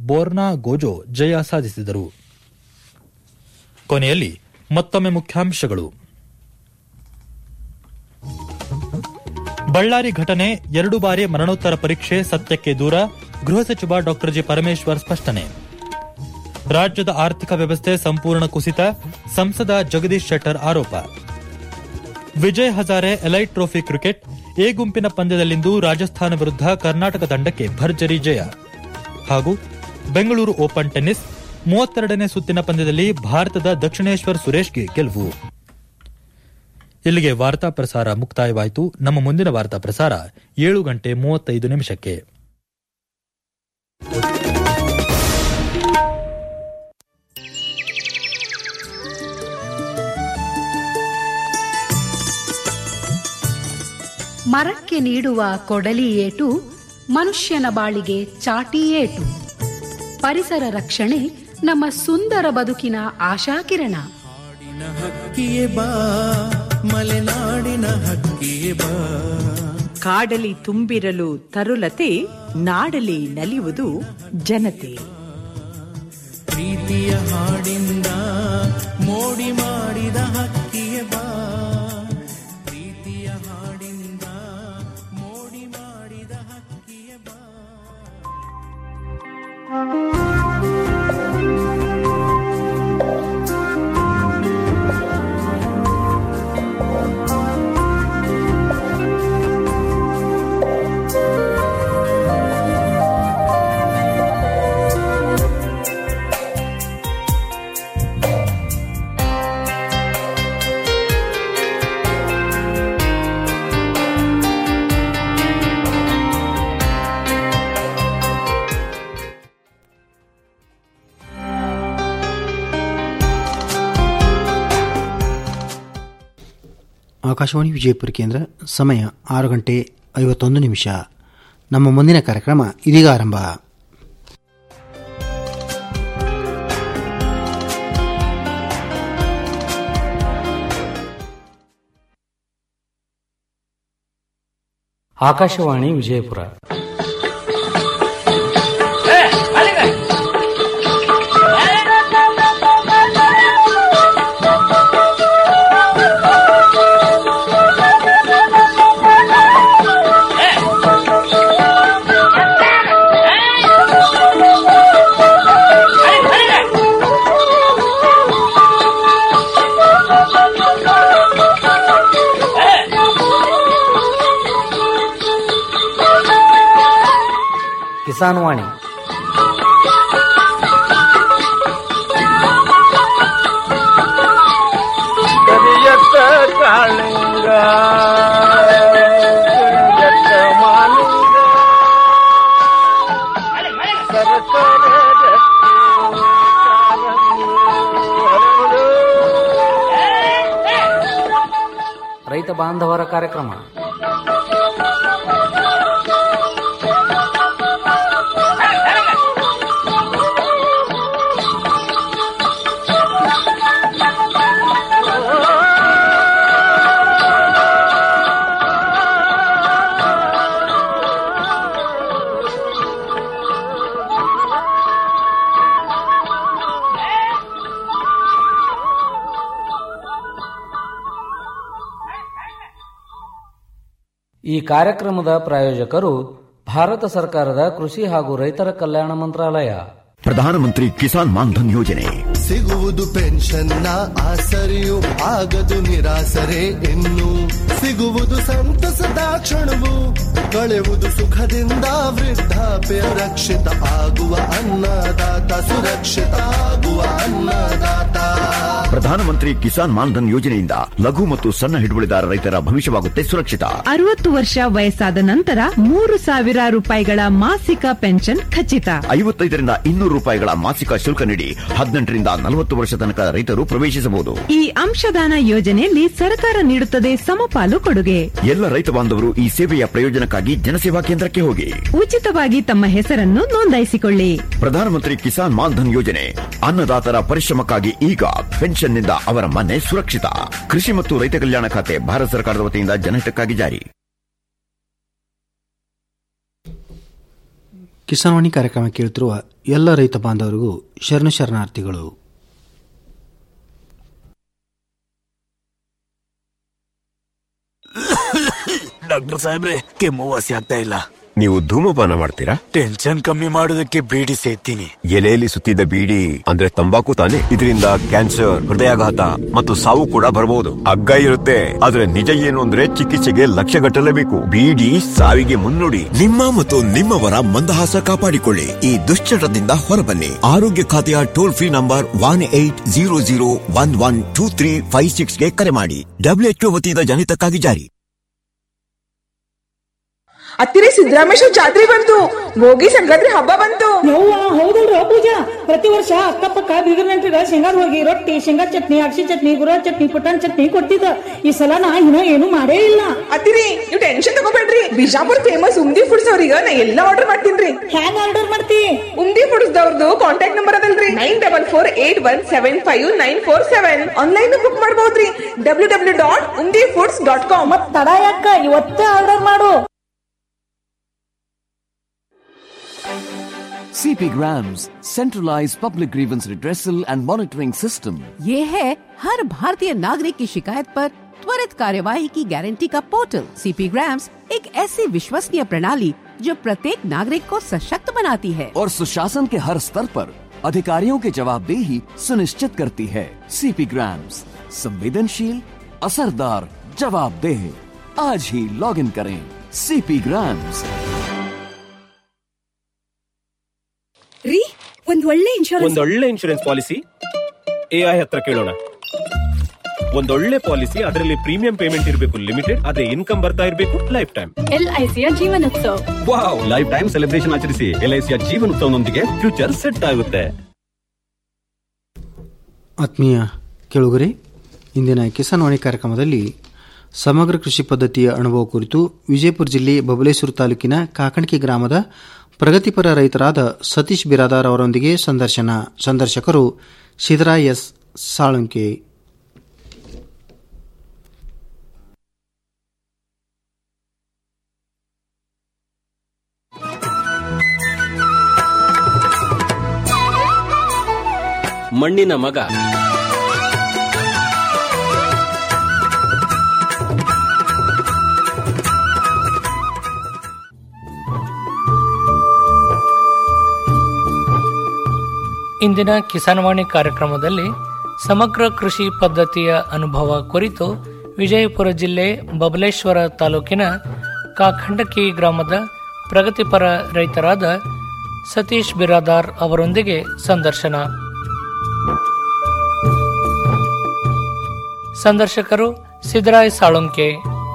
ಬೋರ್ನಾ ಗೋಜೋ ಜಯ ಸಾಧಿಸಿದರು ಕೊನೆಯಲ್ಲಿ ಮತ್ತೊಮ್ಮೆ ಮುಖ್ಯಾಂಶಗಳು ಬಳ್ಳಾರಿ ಘಟನೆ ಎರಡು ಬಾರಿ ಮರಣೋತ್ತರ ಪರೀಕ್ಷೆ ಸತ್ಯಕ್ಕೆ ದೂರ ಗೃಹ ಸಚಿವ ಡಾ ಜಿ ಪರಮೇಶ್ವರ್ ಸ್ಪಷ್ಟನೆ ರಾಜ್ಯದ ಆರ್ಥಿಕ ವ್ಯವಸ್ಥೆ ಸಂಪೂರ್ಣ ಕುಸಿತ ಸಂಸದ ಜಗದೀಶ್ ಶೆಟ್ಟರ್ ಆರೋಪ Vijay Hazare elite trophy cricket A ಗುಂಪಿನ ಪಂದ್ಯದಲ್ಲಿಂದು ರಾಜಸ್ಥಾನ ವಿರುದ್ಧ ಕರ್ನಾಟಕ ತಂಡಕ್ಕೆ ಭರ್ಜರಿ ಜಯ ಹಾಗೂ ಬೆಂಗಳೂರು ಓಪನ್ ಟೆನ್ನಿಸ್ ಮೂವತ್ತೆರಡನೇ ಸುತ್ತಿನ ಪಂದ್ಯದಲ್ಲಿ ಭಾರತದ ದಕ್ಷಿಣೇಶ್ವರ್ ಸುರೇಶ್ಗೆ ಗೆಲುವು ಇಲ್ಲಿಗೆ ವಾರ್ತಾ ಪ್ರಸಾರ ಮುಕ್ತಾಯವಾಯಿತು ನಮ್ಮ ಮುಂದಿನ ವಾರ್ತಾ ಪ್ರಸಾರ ಏಳು ಗಂಟೆ ಮೂವತ್ತೈದು ನಿಮಿಷಕ್ಕೆ ಮರಕ್ಕೆ ನೀಡುವ ಕೊಡಲಿ ಏಟು ಮನುಷ್ಯನ ಬಾಳಿಗೆ ಚಾಟಿ ಏಟು ಪರಿಸರ ರಕ್ಷಣೆ ನಮ್ಮ ಸುಂದರ ಬದುಕಿನ ಆಶಾಕಿರಣ ನಾಡಿನ ಹಕ್ಕಿಯೇ ಬಾ ಮಲೆನಾಡಿನ ಹಕ್ಕಿಯೇ ಬಾ ಕಾಡಲಿ ತುಂಬಿರಲು ತರುಲತೆ ನಾಡಲಿ ನಲಿಯುವುದು ಜನತೆ ಪ್ರೀತಿಯ ಹಾಡಿಂದ ಮೋಡಿ ಮಾಡಿದ ಹಕ್ಕಿಯೇ ಬಾ ಪ್ರೀತಿಯ ಹಾಡಿಂದ ಮೋಡಿ ಮಾಡಿದ ಹಕ್ಕಿಯೇ ಬಾ ಆಕಾಶವಾಣಿ ವಿಜಯಪುರ ಕೇಂದ್ರ ಸಮಯ ಆರು ಗಂಟೆ ಐವತ್ತೊಂದು ನಿಮಿಷ ನಮ್ಮ ಮುಂದಿನ ಕಾರ್ಯಕ್ರಮ ಇದೀಗ ಆರಂಭ ಆಕಾಶವಾಣಿ ವಿಜಯಪುರ ಕಿಸಾನ್ ವಾಣಿ ಕರಿಯತ್ತ ಕಾಳಿಂಗ ಕರಿಯತ್ತ ಮಾಲಿಂಗ ಸರಸರ ರಕ್ತಿ ಕಾರಂಗಿ ಹರಡು. ರೈತ ಬಾಂಧವರ ಕಾರ್ಯಕ್ರಮ ಈ ಕಾರ್ಯಕ್ರಮದ ಪ್ರಾಯೋಜಕರು ಭಾರತ ಸರ್ಕಾರದ ಕೃಷಿ ಹಾಗೂ ರೈತರ ಕಲ್ಯಾಣ ಮಂತ್ರಾಲಯ ಪ್ರಧಾನಮಂತ್ರಿ ಕಿಸಾನ್ ಮಾನ್ಧನ್ ಯೋಜನೆ ಸಿಗುವುದು ಪೆನ್ಷನ್ನ ಆಸರೆಯು ಆಗದು ನಿರಾಸರೆ ಇನ್ನು ಸಿಗುವುದು ಸಂತಸದ ಕ್ಷಣವು ಕಳೆಯುವುದು ಸುಖದಿಂದ ವೃದ್ಧಾಪ್ಯ ರಕ್ಷಿತ ಆಗುವ ಅನ್ನದಾತ ಸುರಕ್ಷಿತ ಆಗುವ ಅನ್ನದಾತ ಪ್ರಧಾನಮಂತ್ರಿ ಕಿಸಾನ್ ಮಾನ್ಧನ್ ಯೋಜನೆಯಿಂದ ಲಘು ಮತ್ತು ಸಣ್ಣ ಹಿಡುವಳಿದಾರ ರೈತರ ಭವಿಷ್ಯವಾಗುತ್ತೆ ಸುರಕ್ಷಿತ ಅರವತ್ತು ವರ್ಷ ವಯಸ್ಸಾದ ನಂತರ ಮೂರು ಸಾವಿರ ರೂಪಾಯಿಗಳ ಮಾಸಿಕ ಪೆನ್ಷನ್ ಖಚಿತ ಐವತ್ತೈದರಿಂದ ಇನ್ನೂರು ರೂಪಾಯಿಗಳ ಮಾಸಿಕ ಶುಲ್ಕ ನೀಡಿ ಹದಿನೆಂಟರಿಂದ ನಲವತ್ತು ವರ್ಷ ತನಕ ರೈತರು ಪ್ರವೇಶಿಸಬಹುದು ಈ ಅಂಶದಾನ ಯೋಜನೆಯಲ್ಲಿ ಸರ್ಕಾರ ನೀಡುತ್ತದೆ ಸಮಪಾಲು ಕೊಡುಗೆ ಎಲ್ಲ ರೈತ ಬಾಂಧವರು ಈ ಸೇವೆಯ ಪ್ರಯೋಜನಕ್ಕಾಗಿ ಜನಸೇವಾ ಕೇಂದ್ರಕ್ಕೆ ಹೋಗಿ ಉಚಿತವಾಗಿ ತಮ್ಮ ಹೆಸರನ್ನು ನೋಂದಾಯಿಸಿಕೊಳ್ಳಿ ಪ್ರಧಾನಮಂತ್ರಿ ಕಿಸಾನ್ ಮಾನ್ಧನ್ ಯೋಜನೆ ಅನ್ನದಾತರ ಪರಿಶ್ರಮಕ್ಕಾಗಿ ಈಗ ಪೆನ್ಷನ್ನಿಂದ ಅವರ ಮನೆ ಸುರಕ್ಷಿತ ಕೃಷಿ ಮತ್ತು ರೈತ ಕಲ್ಯಾಣ ಖಾತೆ ಭಾರತ ಸರ್ಕಾರದ ವತಿಯಿಂದ ಜನಹಿತಕ್ಕಾಗಿ ಜಾರಿ ಕಿಸಾನ್ವಾಣಿ ಕಾರ್ಯಕ್ರಮ ಕೇಳುತ್ತಿರುವ ಎಲ್ಲ ರೈತ ಬಾಂಧವರಿಗೂ ಶರಣ ಶರಣಾರ್ಥಿಗಳು ಡಾಕ್ಟರ್ ಸಾಹೇಬ್ರೆ ಕೆಮ್ಮು ವಾಸಿ ಆಗ್ತಾ ಇಲ್ಲ ನೀವು ಧೂಮಪಾನ ಮಾಡ್ತೀರಾ ಟೆನ್ಷನ್ ಕಮ್ಮಿ ಮಾಡೋದಕ್ಕೆ ಬೀಡಿ ಸೇತೀನಿ ಎಲೆಯಲ್ಲಿ ಸುತ್ತಿದ್ದ ಬೀಡಿ ಅಂದ್ರೆ ತಂಬಾಕು ತಾನೆ ಇದರಿಂದ ಕ್ಯಾನ್ಸರ್ ಹೃದಯಾಘಾತ ಮತ್ತು ಸಾವು ಕೂಡ ಬರಬಹುದು ಹಗ್ಗ ಇರುತ್ತೆ ಆದ್ರೆ ನಿಜ ಏನು ಅಂದ್ರೆ ಚಿಕಿತ್ಸೆಗೆ ಲಕ್ಷ ಗಟ್ಟಲೇಬೇಕು ಬೀಡಿ ಸಾವಿಗೆ ಮುನ್ನುಡಿ ನಿಮ್ಮ ಮತ್ತು ನಿಮ್ಮವರ ಮಂದಹಾಸ ಕಾಪಾಡಿಕೊಳ್ಳಿ ಈ ದುಶ್ಚಟದಿಂದ ಹೊರಬನ್ನಿ ಆರೋಗ್ಯ ಖಾತೆಯ toll free number one eight zero zero one one two three five ಸಿಕ್ಸ್ಗೆ ಕರೆ ಮಾಡಿ ಡಬ್ಲ್ಯೂಎಚ್ಒ ವತಿಯಿಂದ ಜನಿತಕ್ಕಾಗಿ ಜಾರಿ ಹತ್ತಿರ ಸಿದ್ದರಾಮೇಶ್ವರ ಜಾತ್ರೆ ಬಂತು ಭೋಗಿ ಸಂಕ್ರಾಂತಿ ಹಬ್ಬ ಬಂತು ಯವ್ವ ಹೌದಲ್ರ ಪೂಜಾ ಪ್ರತಿ ವರ್ಷ ಅಕ್ಕಪಕ್ಕ ಬೀಗರ್ ನೆಂಟ್ರಿಗ ಶೇಂಗಾದ ಹೋಗಿ ರೊಟ್ಟಿ ಶೇಂಗಾ ಚಟ್ನಿ ಅಕ್ಷಿ ಚಟ್ನಿ ಗುರ ಚಟ್ನಿ ಪುಟಾಣಿ ಚಟ್ನಿ ಕೊಡ್ತಿದ್ದ ಈ ಸಲ ನಾ ಇನ್ನ ಏನು ಮಾಡೇ ಇಲ್ಲ ಅತ್ತಿರಿ ನೀವು ಟೆನ್ಷನ್ ತಗೋಬೇಡ್ರಿ ಬಿಜಾಪುರ್ ಫೇಮಸ್ ಉಮ್ದಿ ಫುಡ್ಸ್ ಅವ್ರಿಗೆ ನಾ ಎಲ್ಲ ಆರ್ಡರ್ ಮಾಡ್ತೀನ್ರಿ ಹ್ಯಾಂಗ ಆರ್ಡರ್ ಮಾಡ್ತಿ ಉಮ್ದಿ ಫುಡ್ಸ್ ದವ್ರದ್ದು ಕಾಂಟ್ಯಾಕ್ಟ್ ನಂಬರ್ ಅದಲ್ರಿ nine double four eight one seven five nine four seven online book ಮಾಡಬಹುದ್ರಿ W W dot Umdi foods dot com ಮತ್ ತಡ ಯಾಕ ಇವತ್ತೇ ಆರ್ಡರ್ ಮಾಡು CP Grams, centralized public grievance redressal and monitoring system. ये है हर भारतीय नागरिक की शिकायत पर त्वरित कार्यवाही की गारंटी का पोर्टल सीपी ग्राम्स एक ऐसी विश्वसनीय प्रणाली जो प्रत्येक नागरिक को सशक्त बनाती है और सुशासन के हर स्तर पर अधिकारियों की जवाबदेही सुनिश्चित करती है सीपी ग्राम्स संवेदनशील असरदार जवाबदेह आज ही लॉग इन करें सीपी ग्राम्स ರೀ ಒಂದ್ ಒಳ್ಳೆ ಇನ್ಶೂರೆನ್ಸ್ ಒಂದೊಳ್ಳೆ ಇನ್ಶೂರೆನ್ಸ್ ಪಾಲಿಸಿ ಎಐ ಹತ್ರ ಕೇಳೋಣ ಒಂದೊಳ್ಳೆ ಪಾಲಿಸಿ ಅದರಲ್ಲಿ ಪ್ರೀಮಿಯಂ ಪೇಮೆಂಟ್ ಇರಬೇಕು ಲಿಮಿಟೆಡ್ ಅದೇ ಇನ್ಕಮ್ ಬರ್ತಾ ಇರಬೇಕು ಲೈಫ್ ಟೈಮ್ ಎಲ್ಐಸಿಯ ಜೀವನೋತ್ಸವ ವಾವ್ ಲೈಫ್ ಟೈಮ್ ಸೆಲೆಬ್ರೇಷನ್ ಆಚರಿಸಿ ಎಲ್ಐಸಿಯ ಜೀವನೋತ್ಸವನೊಂದಿಗೆ ಫ್ಯೂಚರ್ ಸೆಟ್ ಆಗುತ್ತೆ ಆತ್ಮೀಯ ಕೇಳುಗರೆ ಇಂದಿನ ಕಿಸಾನ್ ವಾಣಿ ಕಾರ್ಯಕ್ರಮದಲ್ಲಿ ಸಮಗ್ರ ಕೃಷಿ ಪದ್ಧತಿಯ ಅನುಭವ ಕುರಿತು ವಿಜಯಪುರ ಜಿಲ್ಲೆ ಬಬಲೇಶ್ವರ ತಾಲೂಕಿನ ಕಾಕಣಕಿ ಗ್ರಾಮದ ಪ್ರಗತಿಪರ ರೈತರಾದ ಸತೀಶ್ ಬಿರಾದಾರ್ ಅವರೊಂದಿಗೆ ಸಂದರ್ಶನ ಸಂದರ್ಶಕರು ಸಿದ್ದರಾಯ್ ಎಸ್ ಸಾಳುಂಕೆ ಮಣ್ಣಿನ ಮಗ ಇಂದಿನ ಕಿಸಾನ್ವಾಣಿ ಕಾರ್ಯಕ್ರಮದಲ್ಲಿ ಸಮಗ್ರ ಕೃಷಿ ಪದ್ಧತಿಯ ಅನುಭವ ಕುರಿತು ವಿಜಯಪುರ ಜಿಲ್ಲೆ ಬಬಲೇಶ್ವರ ತಾಲೂಕಿನ ಕಾಖಂಡಕಿ ಗ್ರಾಮದ ಪ್ರಗತಿಪರ ರೈತರಾದ ಸತೀಶ್ ಬಿರಾದಾರ್ ಅವರೊಂದಿಗೆ ಸಂದರ್ಶನ ಸಂದರ್ಶಕರು ಸಿದ್ದರಾಯ್ ಸಾಳುಂಕೆ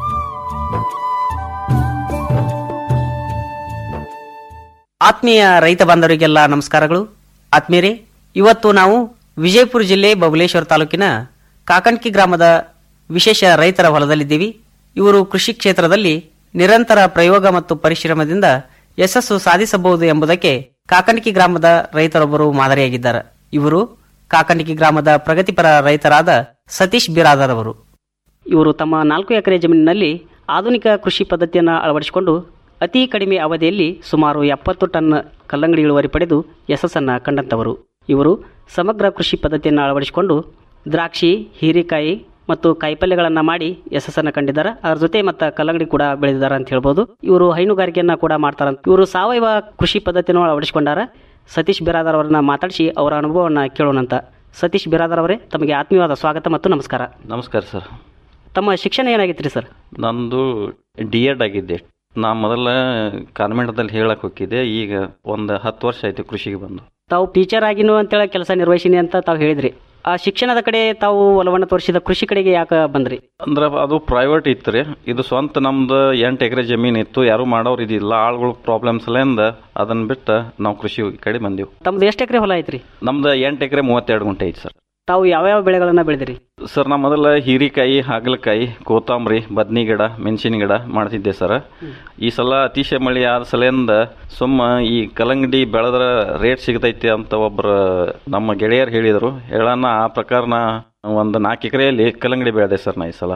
ಆತ್ಮೀಯ ರೈತ ಬಾಂಧವರಿಗೆಲ್ಲ ನಮಸ್ಕಾರಗಳು ಆತ್ಮೀಯರೇ ಇವತ್ತು ನಾವು ವಿಜಯಪುರ ಜಿಲ್ಲೆ ಬಬಲೇಶ್ವರ ತಾಲೂಕಿನ ಕಾಕಣ್ಕಿ ಗ್ರಾಮದ ವಿಶೇಷ ರೈತರ ಹೊಲದಲ್ಲಿದ್ದೀವಿ ಇವರು ಕೃಷಿ ಕ್ಷೇತ್ರದಲ್ಲಿ ನಿರಂತರ ಪ್ರಯೋಗ ಮತ್ತು ಪರಿಶ್ರಮದಿಂದ ಯಶಸ್ಸು ಸಾಧಿಸಬಹುದು ಎಂಬುದಕ್ಕೆ ಕಾಕಣಿಕಿ ಗ್ರಾಮದ ರೈತರೊಬ್ಬರು ಮಾದರಿಯಾಗಿದ್ದಾರೆ ಇವರು ಕಾಕಣಿಕಿ ಗ್ರಾಮದ ಪ್ರಗತಿಪರ ರೈತರಾದ ಸತೀಶ್ ಬಿರಾದರ್ ಅವರು ಇವರು ತಮ್ಮ ನಾಲ್ಕು ಎಕರೆ ಜಮೀನಿನಲ್ಲಿ ಆಧುನಿಕ ಕೃಷಿ ಪದ್ಧತಿಯನ್ನು ಅಳವಡಿಸಿಕೊಂಡು ಅತಿ ಕಡಿಮೆ ಅವಧಿಯಲ್ಲಿ ಸುಮಾರು ಎಪ್ಪತ್ತು ಟನ್ ಕಲ್ಲಂಗಡಿ ಇಳುವರಿ ಪಡೆದು ಯಶಸ್ಸನ್ನು ಕಂಡಂತವರು ಇವರು ಸಮಗ್ರ ಕೃಷಿ ಪದ್ಧತಿಯನ್ನು ಅಳವಡಿಸಿಕೊಂಡು ದ್ರಾಕ್ಷಿ ಹೀರೆಕಾಯಿ ಮತ್ತು ಕಾಯಿಪಲ್ಯಗಳನ್ನು ಮಾಡಿ ಯಶಸ್ಸನ್ನು ಕಂಡಿದ್ದಾರೆ ಅದರ ಜೊತೆ ಮತ್ತು ಕಲ್ಲಂಗಡಿ ಕೂಡ ಬೆಳೆದಿದ್ದಾರೆ ಅಂತ ಹೇಳ್ಬೋದು ಇವರು ಹೈನುಗಾರಿಕೆಯನ್ನ ಕೂಡ ಮಾಡ್ತಾರೆ ಇವರು ಸಾವಯವ ಕೃಷಿ ಪದ್ಧತಿಯನ್ನು ಅಳವಡಿಸಿಕೊಂಡಾರ ಸತೀಶ್ ಬಿರಾದರ್ ಅವರನ್ನ ಮಾತಾಡಿಸಿ ಅವರ ಅನುಭವವನ್ನು ಕೇಳೋಣಂತ ಸತೀಶ್ ಬಿರಾದರ್ ಅವರೇ ತಮಗೆ ಆತ್ಮೀಯವಾದ ಸ್ವಾಗತ ಮತ್ತು ನಮಸ್ಕಾರ ನಮಸ್ಕಾರ ಸರ್ ತಮ್ಮ ಶಿಕ್ಷಣ ಏನಾಗಿತ್ತು ಸರ್ ನಂದು ಡಿ ಎಡ್ ಆಗಿದ್ದೆ ನಾ ಮೊದಲ ಕಾನ್ವೆಂಟ್ದಲ್ಲಿ ಹೇಳಕ್ ಹೋಗಿದ್ದೆ ಈಗ ಒಂದು ಹತ್ತು ವರ್ಷ ಆಯ್ತು ಕೃಷಿಗೆ ಬಂದು ತಾವು ಟೀಚರ್ ಆಗಿನೂ ಅಂತೇಳಿ ಕೆಲಸ ನಿರ್ವಹಿಸಿನಿ ಅಂತ ತಾವು ಹೇಳಿದ್ರಿ ಆ ಶಿಕ್ಷಣದ ಕಡೆ ತಾವು ಒಲವನ್ನು ತೋರಿಸಿದ ಕೃಷಿ ಕಡೆಗೆ ಯಾಕೆ ಬಂದ್ರಿ ಅಂದ್ರೆ ಅದು ಪ್ರೈವೇಟ್ ಇತ್ತು ರೀ ಇದು ಸ್ವಂತ ನಮ್ದು ಎಂಟು ಎಕರೆ ಜಮೀನು ಇತ್ತು ಯಾರು ಮಾಡೋರು ಇದಿಲ್ಲ ಆಳುಗಳ ಪ್ರಾಬ್ಲಮ್ಸ್ ಸಲಿಂದ ಅದನ್ನ ಬಿಟ್ಟು ನಾವು ಕೃಷಿ ಕಡೆ ಬಂದೆವು ತಮ್ದು ಎಷ್ಟು ಎಕರೆ ಹೊಲ ಐತ್ರಿ ನಮ್ದು ಎಂಟು ಎಕರೆ ಮೂವತ್ತೆರಡು ಗುಂಟೆ ಐತಿ ಸರ್ ತಾವು ಯಾವ್ಯಾವ ಬೆಳೆಗಳನ್ನ ಬೆಳೆದಿರಿ ಸರ್ ನಾ ಮೊದಲ ಹೀರಿಕಾಯಿ ಹಾಗಲಕಾಯಿ ಕೊತ್ತಂಬರಿ ಬದ್ನಿ ಗಿಡ ಮೆಣಸಿನ ಗಿಡ ಮಾಡ್ತಿದ್ದೆ ಸರ್ ಈ ಸಲ ಅತಿಶಯ ಮಳೆ ಆದ ಸಲಿಂದ ಸುಮ್ಮ ಈ ಕಲ್ಲಂಗಡಿ ಬೆಳೆದ್ರ ರೇಟ್ ಸಿಗತೈತಿ ಅಂತ ಒಬ್ರು ನಮ್ಮ ಗೆಳೆಯರು ಹೇಳಿದರು ಹೇಳೋಣ ಆ ಪ್ರಕಾರ ನಾ ಒಂದು ನಾಲ್ಕು ಎಕರೆಯಲ್ಲಿ ಕಲ್ಲಂಗಡಿ ಬೆಳೆದೆ ಸರ್ ನಾ ಈ ಸಲ